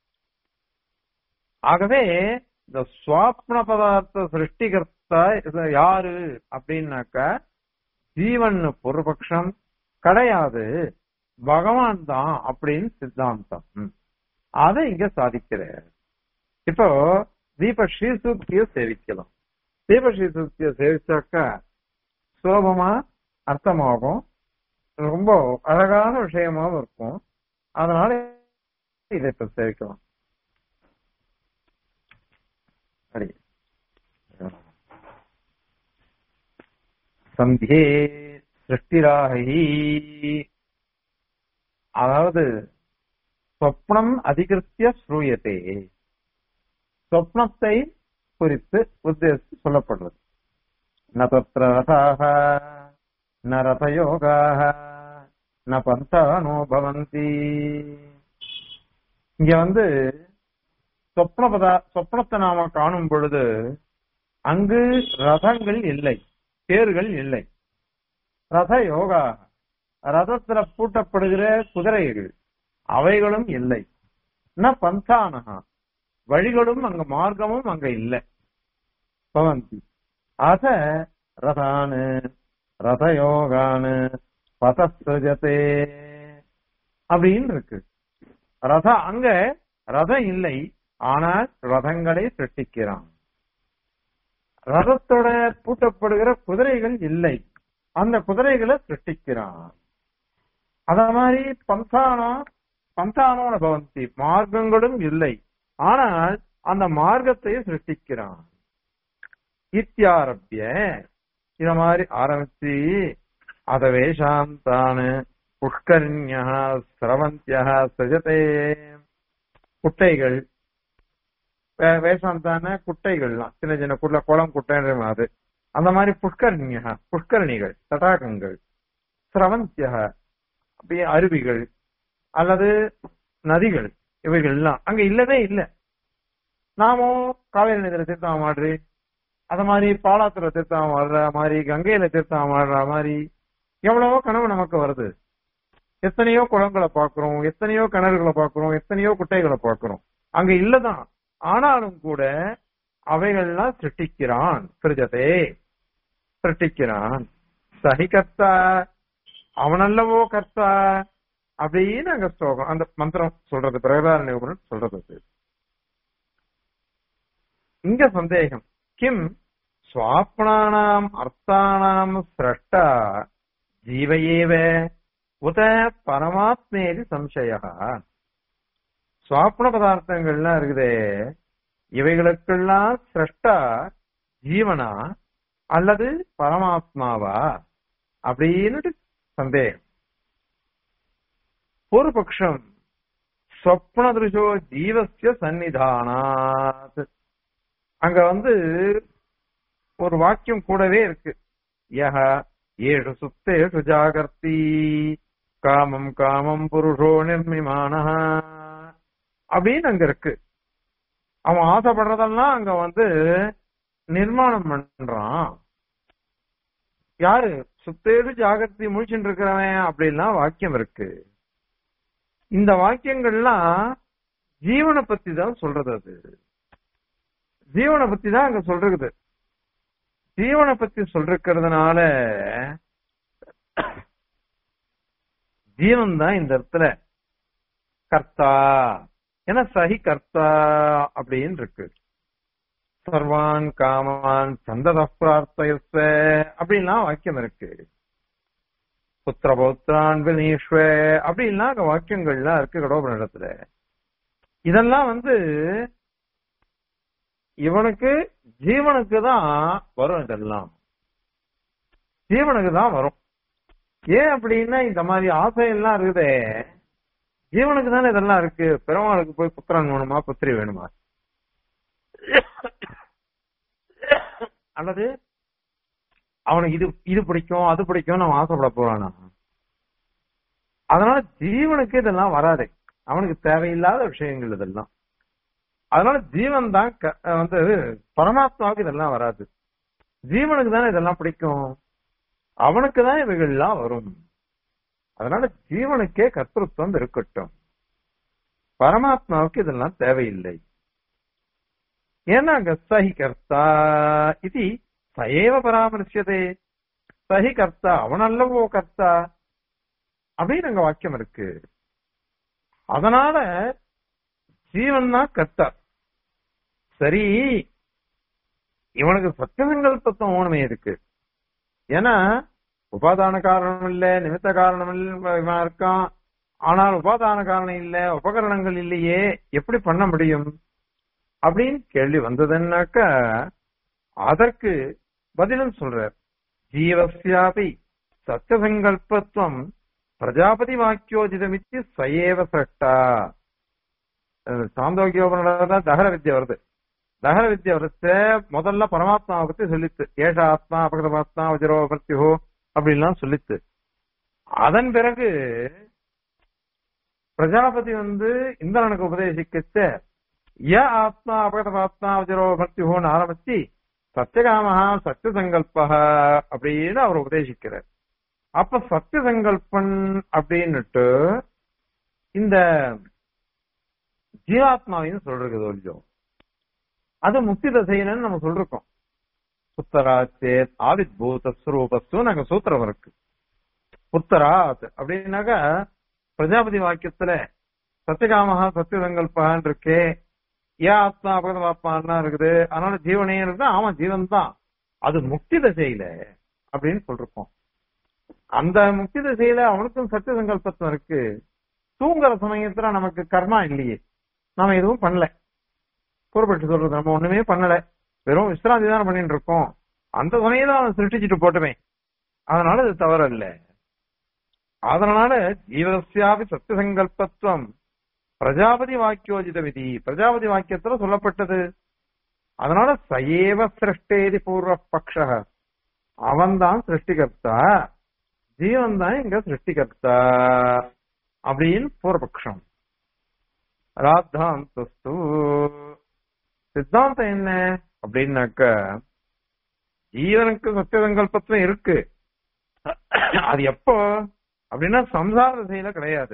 ஆகவே இந்த சுவாப்ன பதார்த்த சிருஷ்டிகர்த்தா இது யாரு அப்படின்னாக்க ஜீவன் பொருபக்ஷம் கிடையாது பகவான் தான் அப்படின்னு சித்தாந்தம் அதை இங்க சாதிக்கிறார் இப்போ தீப ஸ்ரீசூக்திய சேவிக்கலாம் தீப ஸ்ரீசூக்திய சேவிச்சாக்கா சுலபமா அர்த்தமாகும் ரொம்ப அழகான விஷயமாவும் இருக்கும் அதனால இதை இப்ப சேவிக்கலாம் சரி சந்தியே சிருஷ்டிராகி அதாவது சொப்னம் அதிகிருத்திய ஸ்ரூயத்தே சொப்னத்தை குறித்து உத்தேசித்து சொல்லப்படுறது ந தத்திர ரசாக ந ரதயோகாக ந பந்தானோ பவந்தி இங்க வந்து சொப்ன பதா சொப்னத்தை நாம காணும் பொழுது அங்கு ரதங்கள் இல்லை தேர்கள் இல்லை ரத யோகா ரதத்துல பூட்டப்படுகிற குதிரைகள் அவைகளும் இல்லை ந பந்தானகா வழிகளும் அங்க மார்க்கமும் அங்க இல்லை பவந்தி அத ரதானு ரதயோகானு பதஸ்ருஜதே அப்படின்னு இருக்கு ரதம் அங்க ரதம் இல்லை ஆனால் ரதங்களை சிருஷ்டிக்கிறான் ரதத்தோட பூட்டப்படுகிற குதிரைகள் இல்லை அந்த குதிரைகளை சிருஷ்டிக்கிறான் அத மாதிரி பந்தானம் பந்தானோன பவந்தி மார்க்கங்களும் இல்லை ஆனால் அந்த மார்க்கத்தை சிருஷ்டிக்கிறான் இத்தியாரபிய இத மாதிரி ஆரம்பிச்சு அத வேஷாந்தானு புஷ்கரிணியா சிரவந்தியா சஜதே குட்டைகள் வே- வேஷாந்தான குட்டைகள்லாம் சின்ன சின்ன குள்ள குளம் குட்டைன்ற அது அந்த மாதிரி புஷ்கரணியா புஷ்கரணிகள் தடாகங்கள் சிரவந்தியா அப்படியே அருவிகள் அல்லது நதிகள் இவைகள்லாம் அங்க இல்லவே இல்லை நாமும் காவேரி நதியில தீர்த்தம் ஆடுறி அத மாதிரி பாலாத்துல தீர்த்தம் ஆடுற மாதிரி கங்கையில தீர்த்தம் ஆடுற மாதிரி எவ்வளவோ கனவு நமக்கு வருது எத்தனையோ குளங்களை பாக்குறோம் எத்தனையோ கிணறுகளை பாக்குறோம் எத்தனையோ குட்டைகளை பாக்குறோம் அங்க இல்லதான் ஆனாலும் கூட அவைகள்லாம் சிருஷ்டிக்கிறான் சிருஜதே சிருஷ்டிக்கிறான் சஹி கர்த்தா அவனல்லவோ கர்த்தா அப்படின்னு அங்க ஸ்லோகம் அந்த மந்திரம் சொல்றது பிரகதாரண சொல்றது அது. இங்க சந்தேகம் கிம் ஸ்வாப்னானாம் அர்த்தானாம் சிரஷ்டா ஜீவயேவ உத பரமாத்மேதி சம்சய சுவாப்ன பதார்த்தங்கள்லாம் இருக்குதே இவைகளுக்கெல்லாம் சிரஷ்டா ஜீவனா அல்லது பரமாத்மாவா அப்படின்னு சந்தேகம் ஒரு பட்சம் சொப்னதிருஷோ ஜீவசிய சந்நிதானாத் அங்க வந்து ஒரு வாக்கியம் கூடவே இருக்கு யஹ ஏழு சுத்தேஷு ஜாகர்த்தி காமம் காமம் புருஷோ நிர்மிமான அப்படின்னு அங்க இருக்கு அவன் ஆசைப்படுறதெல்லாம் அங்க வந்து நிர்மாணம் பண்றான் யாரு சுத்தேடு ஜாகிரதி முழிச்சுட்டு இருக்கிறவன் அப்படிலாம் வாக்கியம் இருக்கு இந்த வாக்கியங்கள்லாம் ஜீவனை பத்தி தான் சொல்றது அது ஜீவனை பத்தி தான் அங்க சொல்றது ஜீவனை பத்தி சொல்றதுனால ஜீவன் தான் இந்த இடத்துல கர்த்தா ஏன்னா சஹி கர்த்தா அப்படின்னு இருக்கு சர்வான் காமான் சந்தத பிரார்த்தயஸ்வ அப்படின்லாம் வாக்கியம் இருக்கு புத்திர பௌத்ரான் வினீஸ்வ அப்படின்லாம் அங்க வாக்கியங்கள்லாம் இருக்கு கடோபனிடத்துல இதெல்லாம் வந்து இவனுக்கு ஜீவனுக்கு தான் வரும் இதெல்லாம் ஜீவனுக்கு தான் வரும் ஏன் அப்படின்னா இந்த மாதிரி ஆசையெல்லாம் இருக்குதே ஜீவனுக்கு தானே இதெல்லாம் இருக்கு பெருமாளுக்கு போய் புத்திரன் வேணுமா புத்திரி வேணுமா அல்லது அவனுக்கு இது இது பிடிக்கும் அது பிடிக்கும் அவன் ஆசைப்பட போறானா அதனால ஜீவனுக்கு இதெல்லாம் வராது அவனுக்கு தேவையில்லாத விஷயங்கள் இதெல்லாம் அதனால ஜீவன் தான் க- வந்து பரமாத்மாவுக்கு இதெல்லாம் வராது ஜீவனுக்கு தானே இதெல்லாம் பிடிக்கும் அவனுக்கு தான் இவைகள்லாம் வரும் அதனால ஜீவனுக்கே கர்த்தൃത്വம் இருக்கட்டும் பரமாத்மாவுக்கு இதெல்லாம் தேவையில்லை ஏன்னா அங்க சஹி கர்த்தா இது சயேவ பராமரிசியதே சஹி கர்த்தா அவனல்லவோ கர்த்தா அப்படின்னு அங்க வாக்கியம் இருக்கு அதனால ஜீவன் தான் கர்த்தா சரி இவனுக்கு சத்தியசங்கல்பத்துவம் ஓணுமே இருக்கு ஏன்னா உபாதான காரணம் இல்ல நிமித்த காரணம் இல்ல இவன் இருக்கான் ஆனால் உபாதான காரணம் இல்ல உபகரணங்கள் இல்லையே எப்படி பண்ண முடியும் அப்படின்னு கேள்வி வந்ததுன்னாக்க அதற்கு பதிலும் சொல்றார் ஜீவசியாபி சத்தியசங்கல்பத்துவம் பிரஜாபதி வாக்கியோஜிதமிச்சு சயேவ சட்டா சாந்தோக்கியோபனிடம் தகர வித்யா வருது தகர வித்யா வருது முதல்ல பரமாத்மாவை பத்தி சொல்லித்து ஏஷ ஆத்மா அபகதமாத்மா வஜரோ பிரத்யோ அப்படின்லாம் சொல்லித்து அதன் பிறகு பிரஜாபதி வந்து இந்திரனுக்கு உபதேசிக்கச்ச ய ஆத்மா அபகதமாத்மா வஜரோ பிரத்யோன்னு ஆரம்பிச்சு சத்தியகாமஹா சத்திய சங்கல்பா அப்படின்னு அவர் உபதேசிக்கிறார் அப்ப சத்திய சங்கல்பன் அப்படின்னுட்டு இந்த ஜீவாத்மாவையும் சொல்றது கொஞ்சம் அது முக்தி தசையிலன்னு நம்ம சொல்றோம் புத்தராச்சேத் ஆவித் பூத ஸ்வரூபஸ்து நாங்க சூத்திரம் இருக்கு புத்தராத் அப்படின்னாக்கா பிரஜாபதி வாக்கியத்துல சத்தியகாமஹா சத்திய சங்கல்பான் இருக்கே ஏன் ஆத்மா அபகதமாத்மான்னா இருக்குது அதனால ஜீவனே இருந்தா ஆமா ஜீவன் தான் அது முக்தி தசையில அப்படின்னு சொல்றோம் அந்த முக்தி திசையில அவனுக்கும் சத்திய சங்கல்பத்துவம் இருக்கு தூங்குற சமயத்துல நமக்கு கர்மா இல்லையே நாம எதுவும் பண்ணல பூர்வப்பட்டு சொல்றது நம்ம ஒண்ணுமே பண்ணல வெறும் விசிராந்தி தானே பண்ணிட்டு இருக்கோம் அந்த சமயம் தான் அவன் சிருஷ்டிச்சுட்டு போட்டுமே அதனால இது தவறு இல்ல அதனால ஜீவசியாபி சத்திய சங்கல்பத்துவம் பிரஜாபதி வாக்கியோஜித விதி பிரஜாபதி வாக்கியத்துல சொல்லப்பட்டது அதனால சயேவ சிருஷ்டேதி பூர்வ பக்ஷ அவன்தான் சிருஷ்டிகர்த்தா ஜீவன் தான் இங்க சிருஷ்டிகர்த்தா அப்படின்னு பூர்வபக்ஷம் ராத்தாந்தஸ்து சித்தாந்தம் என்ன அப்படின்னாக்க ஜீவனுக்கு சத்திய சங்கல்பத்துவம் இருக்கு அது எப்போ அப்படின்னா சம்சார திசையில கிடையாது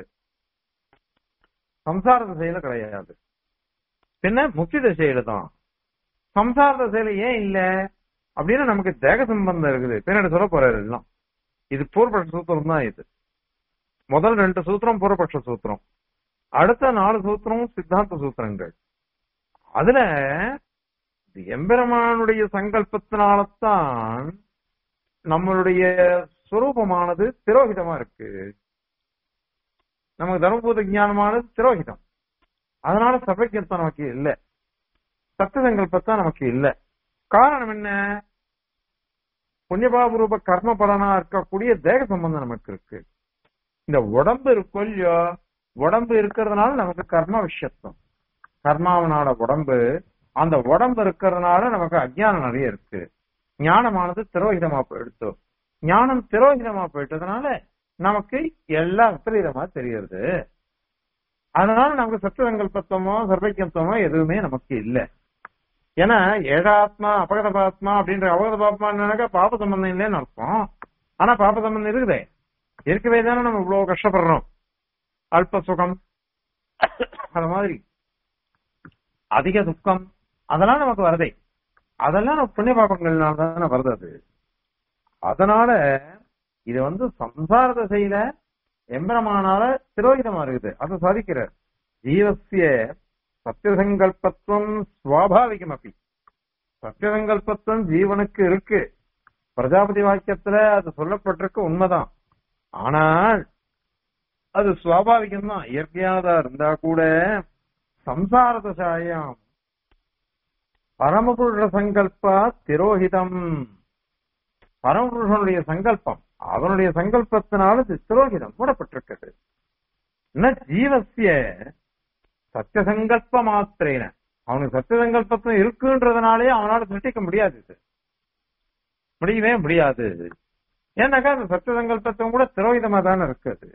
சம்சார திசையில கிடையாது பின்ன முக்தி திசையில தான் சம்சார திசையில ஏன் இல்ல அப்படின்னா நமக்கு தேக சம்பந்தம் இருக்குது பின்னாடி சொல்ல போறாரு எல்லாம் இது பூர்வபட்ச சூத்திரம் தான் இது முதல் ரெண்டு சூத்திரம் பூர்வபட்ச சூத்திரம் அடுத்த நாலு சூத்திரம் சித்தாந்த சூத்திரங்கள் அதுல இது எம்பெருமானுடைய சங்கல்பத்தினால்தான் நம்மளுடைய சுரூபமானது திரோகிதமா இருக்கு நமக்கு தர்மபூத ஞானமானது திரோகிதம் அதனால சபைக்கர்த்தம் நமக்கு இல்ல சத்திய சங்கல்பத்தான் நமக்கு இல்ல காரணம் என்ன புண்ணியபாப ரூப கர்ம பலனா இருக்கக்கூடிய தேக சம்பந்தம் நமக்கு இருக்கு இந்த உடம்பு இருக்கோ இல்லையோ உடம்பு இருக்கிறதுனால நமக்கு கர்ம விஷயத்துவம் கர்மாவனால உடம்பு அந்த உடம்பு இருக்கிறதுனால நமக்கு அஜ்ஞானம் நிறைய இருக்கு ஞானமானது திரோகிதமா போயிடுத்து ஞானம் திரோகிதமா போயிட்டதுனால நமக்கு எல்லாம் விபரீதமா தெரியுது அதனால நமக்கு சத்திய சங்கல்பத்துவமோ சர்வைக்கத்துவமோ எதுவுமே நமக்கு இல்ல ஏன்னா ஏழாத்மா அபகதபாத்மா அப்படின்ற அபகதபாத்மான்னாக்கா பாப சம்பந்தம் இல்லைன்னு அர்த்தம் ஆனா பாப சம்பந்தம் இருக்குதே இருக்கவே தானே நம்ம இவ்வளவு கஷ்டப்படுறோம் அல்ப சுகம் அது மாதிரி அதிக துக்கம் அதெல்லாம் நமக்கு வருதே அதெல்லாம் நம்ம புண்ணிய பாபங்கள்னால தானே வருது அது அதனால இது வந்து சம்சார திசையில எம்பரமானால திரோகிதமா இருக்குது அதை சாதிக்கிறார் ஜீவசிய சத்தியசங்கல்பத்துவம் சுவாபாவிகம் அப்படி சத்தியசங்கல்பத்துவம் ஜீவனுக்கு இருக்கு பிரஜாபதி வாக்கியத்துல அது சொல்லப்பட்டிருக்கு உண்மைதான் ஆனால் அது சுவாபாவிகம் தான் இயற்கையானதா இருந்தா கூட சம்சார தசாயம் பரமபுருஷ சங்கல்பா திரோகிதம் பரமபுருஷனுடைய சங்கல்பம் அவனுடைய சங்கல்பத்தினால இது திரோகிதம் மூடப்பட்டிருக்கிறது ந ஜீவசிய சத்தியசங்கல்ப மாத்திரேன அவனுக்கு சத்தியசங்கல்பத்தும் இருக்குன்றதுனாலே அவனால சிருஷ்டிக்க முடியாது இது முடியவே முடியாது ஏன்னாக்கா அந்த சத்தியசங்கல்பத்தும் கூட திரோகிதமா தானே இருக்குது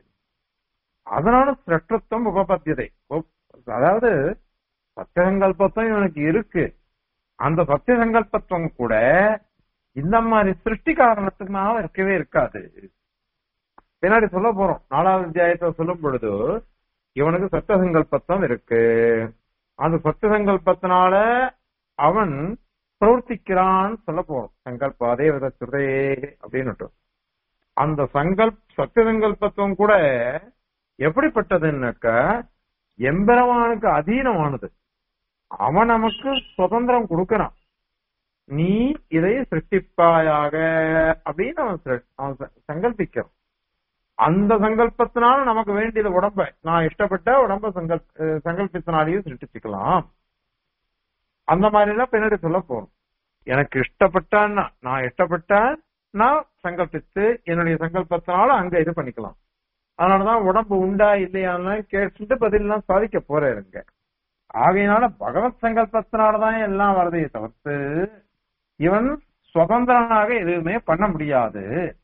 அதனால சிரஷ்டத்துவம் உபபத்தியதை அதாவது சத்தியசங்கல்பத்தும் இவனுக்கு இருக்கு அந்த சத்தியசங்கல்பத்துவம் கூட இந்த மாதிரி சிருஷ்டி காரணத்துக்குனால இருக்கவே இருக்காது பின்னாடி சொல்ல போறோம் நாலாவது அத்தியாயத்தை சொல்லும் பொழுது இவனுக்கு சத்திய சங்கல்பத்தம் இருக்கு அந்த சத்திய சங்கல்பத்தினால அவன் பிரவர்த்திக்கிறான்னு சொல்ல போறோம் சங்கல்ப அதே வித சுதே அப்படின்னு அந்த சங்கல்ப் சத்திய சங்கல்பத்துவம் கூட எப்படிப்பட்டதுன்னாக்க எம்பெருமானுக்கு அதீனமானது அவன் நமக்கு சுதந்திரம் கொடுக்கறான் நீ இதை சிருஷ்டிப்பாயாக அப்படின்னு அவன் சிரு- அவன் ச- சங்கல்பிக்கிறான் அந்த சங்கல்பத்தினால நமக்கு வேண்டியது உடம்ப நான் இஷ்டப்பட்ட உடம்ப சங்கல் அஹ் சங்கல்பத்தினாலேயும் சிருஷ்டிச்சுக்கலாம் அந்த மாதிரி எல்லாம் பின்னாடி சொல்ல போறோம் எனக்கு இஷ்டப்பட்டான்னா நான் இஷ்டப்பட்டா நான் சங்கல்பித்து என்னுடைய சங்கல்பத்தினால அங்க இது பண்ணிக்கலாம் அதனாலதான் உடம்பு உண்டா இல்லையான்னு கேட்டுட்டு பதிலாம் சாதிக்க போறாருங்க ஆகையினால பகவத் சங்கல்பத்தினாலதான் எல்லாம் வருதே தவிர்த்து இவன் சுதந்திரனாக எதுவுமே பண்ண முடியாது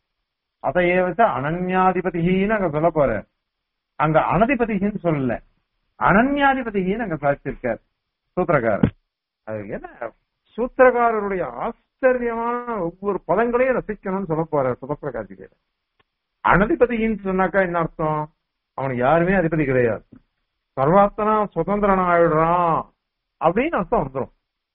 அதையே வச்சு அனன்யாதிபதின்னு அங்க சொல்ல போற அங்க அனதிபதின்னு சொல்லல அனன்யாதிபதின்னு அங்க சாதிச்சிருக்கார் சூத்திரக்காரர் அது என்ன சூத்திரக்காரருடைய ஆச்சரியமான ஒவ்வொரு பதங்களையும் ரசிக்கணும்னு சொல்ல போறார் சுதப்பிரகாசிகர் அனதிபதின்னு சொன்னாக்கா என்ன அர்த்தம் அவனுக்கு யாருமே அதிபதி கிடையாது சர்வாத்தனா சுதந்திரன் ஆயிடுறான் அப்படின்னு அர்த்தம் வந்துரும்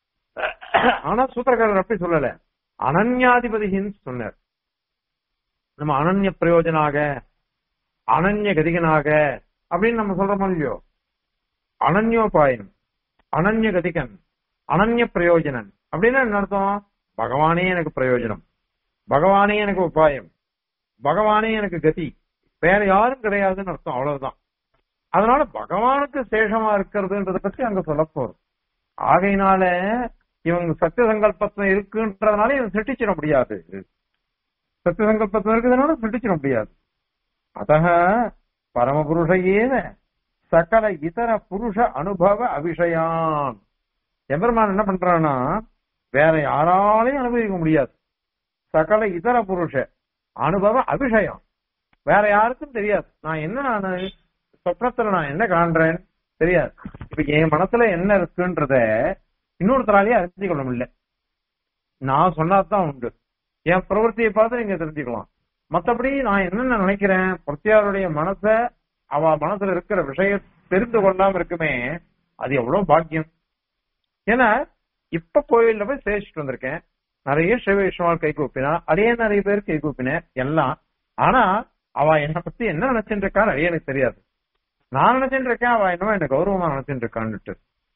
ஆனா சூத்திரக்காரர் அப்படி சொல்லல அனன்யாதிபதின்னு சொன்னார் நம்ம அனன்ய பிரயோஜனாக அனன்ய கதிகனாக அப்படின்னு நம்ம சொல்றோமோ இல்லையோ அனன்யோபாயனம் அனன்ய கதிகன் அனன்ய பிரயோஜனன் அப்படின்னா என்ன அர்த்தம் பகவானே எனக்கு பிரயோஜனம் பகவானே எனக்கு உபாயம் பகவானே எனக்கு கதி வேற யாரும் கிடையாதுன்னு அர்த்தம் அவ்வளவுதான் அதனால பகவானுக்கு சேஷமா இருக்கிறதுன்றத பத்தி அங்க சொல்ல போறோம் ஆகையினால இவங்க சத்திய சங்கல்பத்தம் இருக்குன்றதுனால இவன் சிருஷ்டிச்சிட முடியாது சத்திய சங்கல்பத்தம் இருக்கிறதுனால சிருஷ்டிச்சிட முடியாது அத்தக பரமபுருஷ ஏவ சகல இதர புருஷ அனுபவ அபிஷயான் எம்பெருமான் என்ன பண்றான்னா வேற யாராலையும் அனுபவிக்க முடியாது சகல இதர புருஷ அனுபவ அபிஷயம் வேற யாருக்கும் தெரியாது நான் என்ன நான் சொப்னத்துல நான் என்ன காண்றேன் தெரியாது இப்ப என் மனசுல என்ன இருக்குன்றத இன்னொருத்தராலேயே அறிஞ்சு கொள்ள முடியல நான் சொன்னாதான் உண்டு என் பிரவൃத்தியை பார்த்து நீங்க தெரிஞ்சுக்கலாம் மத்தபடி நான் என்னென்ன நினைக்கிறேன் பிரத்தியாருடைய மனச அவ மனசுல இருக்கிற விஷய தெரிந்து கொள்ளாம இருக்குமே அது எவ்வளவு பாக்கியம் ஏன்னா இப்ப கோயில்ல போய் சேவிச்சுட்டு வந்திருக்கேன் நிறைய சிவ விஷ்ணுவால் கை கூப்பினா அடையே நிறைய பேர் கை கூப்பினேன் எல்லாம் ஆனா அவ என்னை பத்தி என்ன நினைச்சுட்டு இருக்கான்னு அடைய எனக்கு தெரியாது நான் நினைச்சுட்டு இருக்கேன் அவ என்னவோ என்ன கௌரவமா நினைச்சுட்டு இருக்கான்னுட்டு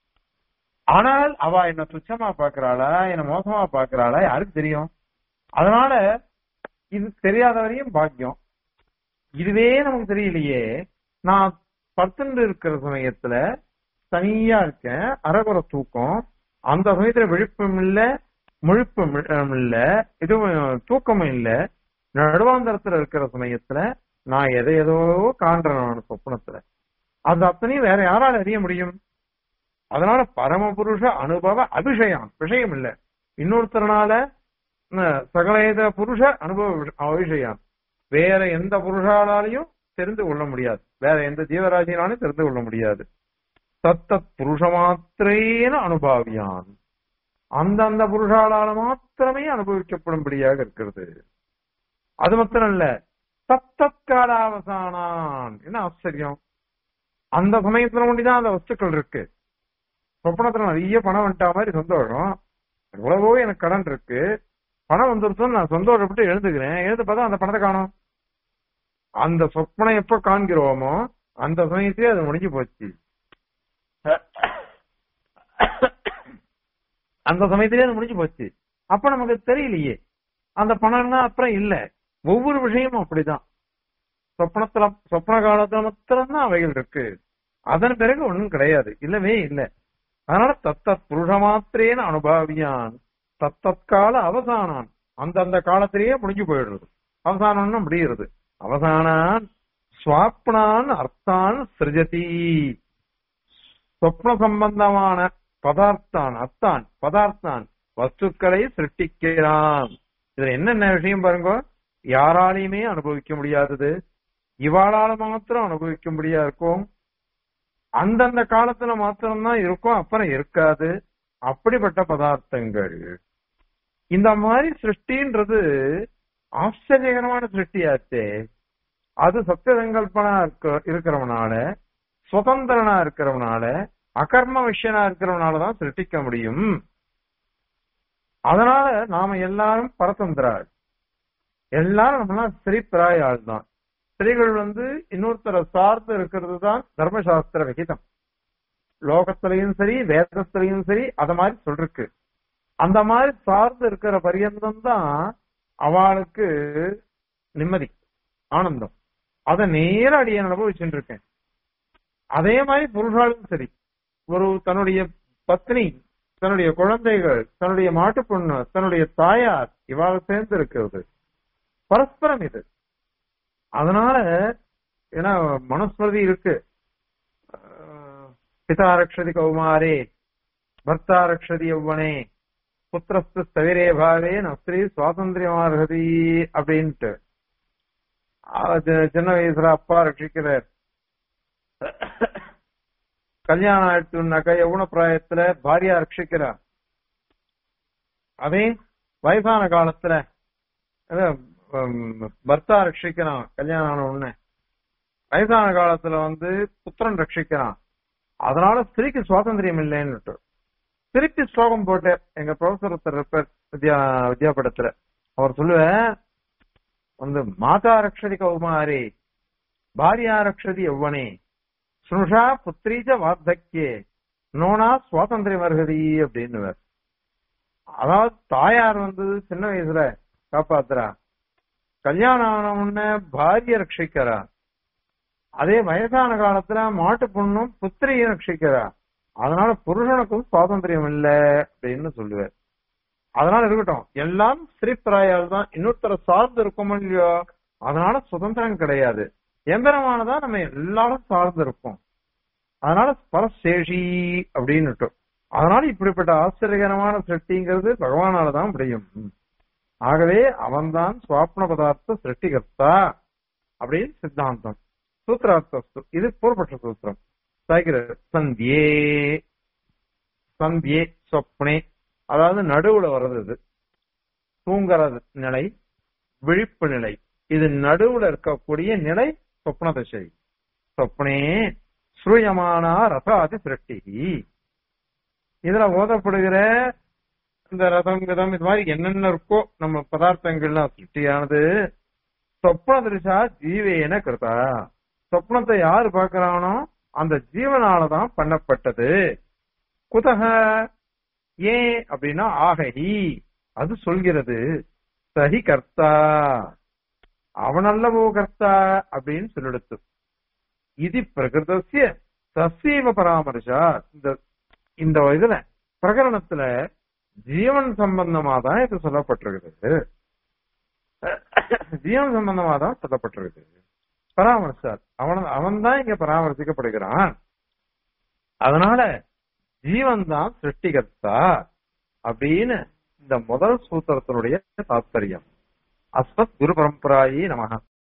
ஆனால் அவ என்ன துச்சமா பாக்குறாளா என்ன மோசமா பாக்குறாளா யாருக்கு தெரியும் அதனால இது தெரியாத வரையும் பாக்கியம் இதுவே நமக்கு தெரியலையே நான் படுத்துட்டு இருக்கிற சமயத்துல தனியா இருக்கேன் அறகுற தூக்கம் அந்த சமயத்துல விழிப்பும் இல்ல முழிப்பும் இல்ல இதுவும் தூக்கமும் இல்ல நடுவாந்தரத்துல இருக்கிற சமயத்துல நான் எதை ஏதோ காண்றேன் நான் சொப்னத்துல அது அத்தனையும் வேற யாரால அறிய முடியும் அதனால பரமபுருஷ அனுபவ அபிஷயம் விஷயம் இல்ல இன்னொருத்தரனால சகலேத புருஷ அனுபவ அபிஷயம் வேற எந்த புருஷாலாலையும் தெரிந்து கொள்ள முடியாது வேற எந்த ஜீவராசினாலும் தெரிந்து கொள்ள முடியாது தத்தத் புருஷ மாத்திரேன அனுபவியான் அந்தந்த புருஷாலால மாத்திரமே அனுபவிக்கப்படும்படியாக இருக்கிறது அது மாத்திரம் இல்ல தத்தத் காலாவசானான் என்ன ஆச்சரியம் அந்த சமயத்துல ஒண்டிதான் அந்த வஸ்துக்கள் இருக்கு சொப்பனத்துல நிறைய பணம் வந்துட்டா மாதிரி சந்தோஷம் எவ்வளவோ எனக்கு கடன் இருக்கு பணம் வந்துருச்சுன்னு நான் சந்தோஷப்பட்டு எழுந்துக்கிறேன் எழுந்து பார்த்தா அந்த பணத்தை காணும் அந்த சொப்பனம் எப்ப காண்கிறோமோ அந்த சமயத்திலே அது முடிஞ்சு போச்சு அந்த சமயத்திலே அது முடிஞ்சு போச்சு அப்ப நமக்கு தெரியலையே அந்த பணம்னா அப்புறம் இல்ல ஒவ்வொரு விஷயமும் அப்படிதான் சொப்னத்துல சொப்ன காலத்துல மாத்திரம்தான் அவைகள் இருக்கு அதன் பிறகு ஒண்ணும் கிடையாது இல்லவே இல்லை அதனால தத்தத் புருஷ மாத்திரேன அனுபவியான் தத்தற்கால அவசானான் அந்தந்த காலத்திலேயே முடிஞ்சு போயிடுறது அவசானம்னு முடிகிறது அவசானான் ஸ்வாப்னான் அர்த்தான் சிருஜதி சொப்ன சம்பந்தமான பதார்த்தான் அத்தான் பதார்த்தான் வஸ்துக்களை சிருஷ்டிக்கிறான் இதுல என்னென்ன விஷயம் பாருங்க யாராலையுமே அனுபவிக்க முடியாதது இவாளால மாத்திரம் அனுபவிக்க முடியா இருக்கும் அந்தந்த காலத்துல மாத்திரம்தான் இருக்கும் அப்புறம் இருக்காது அப்படிப்பட்ட பதார்த்தங்கள் இந்த மாதிரி சிருஷ்டின்றது ஆச்சரியகரமான சிருஷ்டியாச்சே அது சத்திய சங்கல்பனா இருக்க இருக்கிறவனால சுதந்திரனா இருக்கிறவனால அகர்ம விஷயனா இருக்கிறவனாலதான் சிருஷ்டிக்க முடியும் அதனால நாம எல்லாரும் பரதந்திராள் எல்லாரும் நம்மளாம் ஸ்திரீ பிராய ஆள் தான் ஸ்திரீகள் வந்து இன்னொருத்தரை சார்ந்து இருக்கிறது தான் தர்மசாஸ்திர விகிதம் லோகத்திலையும் சரி வேதத்திலையும் சரி அத மாதிரி சொல்லிருக்கு அந்த மாதிரி சார்ந்து இருக்கிற பரியந்தம் தான் அவளுக்கு நிம்மதி ஆனந்தம் அதை நேர அடிய அனுபவிச்சுட்டு இருக்கேன் அதே மாதிரி புருஷாலும் சரி ஒரு தன்னுடைய பத்னி தன்னுடைய குழந்தைகள் தன்னுடைய மாட்டு பொண்ணு தன்னுடைய தாயார் இவாள சேர்ந்து இருக்கிறது பரஸ்பரம் இது அதனால ஏன்னா மனுஸ்மிருதி இருக்கு பிதா ரக்ஷதி கௌமாரே பர்த்தா ரக்ஷதி யௌவனே புத்திரஸ்து ஸ்தவிரே பாவே நஸ்திரி சுவாதந்திரியமார்ஹதி அப்படின்ட்டு சின்ன வயசுல அப்பா ரட்சிக்கிறார் கல்யாணம் ஆயிடுச்சுனாக்கா எவ்வளவு பிராயத்துல பாரியா ரட்சிக்கிறா அதே வயசான காலத்துல பர்த்தா ரட்சிக்கிறான் கல்யாணம் ஆன உடனே வயசான காலத்துல வந்து புத்திரன் ரட்சிக்கிறான் அதனால ஸ்திரீக்கு சுவாதந்திரியம் இல்லைன்னு திருப்பி ஸ்லோகம் போட்டு எங்க ப்ரொஃபசர் ஒருத்தர் இருப்பார் வித்யா வித்யாபீடத்துல அவர் சொல்லுவேன் வந்து மாதா ரக்ஷதி கௌமாரி பாரியா ரக்ஷதி எவ்வனே ஸ்னுஷா புத்திரீச்ச வார்த்தக்கியே நோனா சுவாதந்திரம் வருகதி அப்படின்னு அதாவது தாயார் வந்து சின்ன வயசுல காப்பாத்துறா கல்யாணம் ஆன உடனே பாரிய ரட்சிக்கிறா அதே வயசான காலத்துல மாட்டு பொண்ணும் புத்திரியை ரட்சிக்கிறா அதனால புருஷனுக்கும் சுவாதந்திரம் இல்ல அப்படின்னு சொல்லுவார் அதனால இருக்கட்டும் எல்லாம் ஸ்ரீபிராயால் தான் இன்னொருத்தர சார்ந்து இருக்கோமோ இல்லையோ அதனால சுதந்திரம் கிடையாது எந்திரமானதான் நம்ம எல்லாரும் சார்ந்து இருக்கோம் அதனால பரசேஷி அப்படின்னு அதனால இப்படிப்பட்ட ஆச்சரியகரமான சிருஷ்டிங்கிறது பகவானாலதான் முடியும் ஆகவே அவன்தான் சுவாப்ன பதார்த்த சிருஷ்டிகர்த்தா அப்படின்னு சித்தாந்தம் சூத்திரார்த்தஸ்து இது பூர்வபட்ச சூத்திரம் சாய்கிற சந்தியே சந்தியே சொப்னே அதாவது நடுவுல வர்றது இது தூங்குறது நிலை விழிப்பு நிலை இது நடுவுல இருக்கக்கூடிய நிலை சொப்ன திசை சொப்னே ஸ்ரூயமானா ரசாதி சிருஷ்டி இதுல ஓதப்படுகிற இந்த ரதம் விதம் இது மாதிரி என்னென்ன இருக்கோ நம்ம பதார்த்தங்கள்லாம் சிருஷ்டியானது சொப்ன திருஷா ஜீவேன கிருதா சொப்னத்தை யாரு பார்க்கிறானோ அந்த ஜீவனாலதான் பண்ணப்பட்டது குதக ஏன் அப்படின்னா ஆகி அது சொல்கிறது சஹி கர்த்தா அவனல்லவோ கர்த்தா அப்படின்னு சொல்லிடுத்து இது பிரகிருதசிய சசீவ பராமரிஷா இந்த இந்த இதுல பிரகரணத்துல ஜீவன் சம்பந்தமா தான் இது சொல்லப்பட்டிருக்கிறது ஜீவன் சம்பந்தமா தான் சொல்லப்பட்டிருக்குது பராமரிச்சார் அவன் அவன் தான் இங்க பராமரிக்கப்படுகிறான் அதனால ஜீவன் தான் சிருஷ்டிகர்த்தா அப்படின்னு இந்த முதல் சூத்திரத்தினுடைய தாத்பரியம் அஸ்மத் குரு பரம்பராயி நமக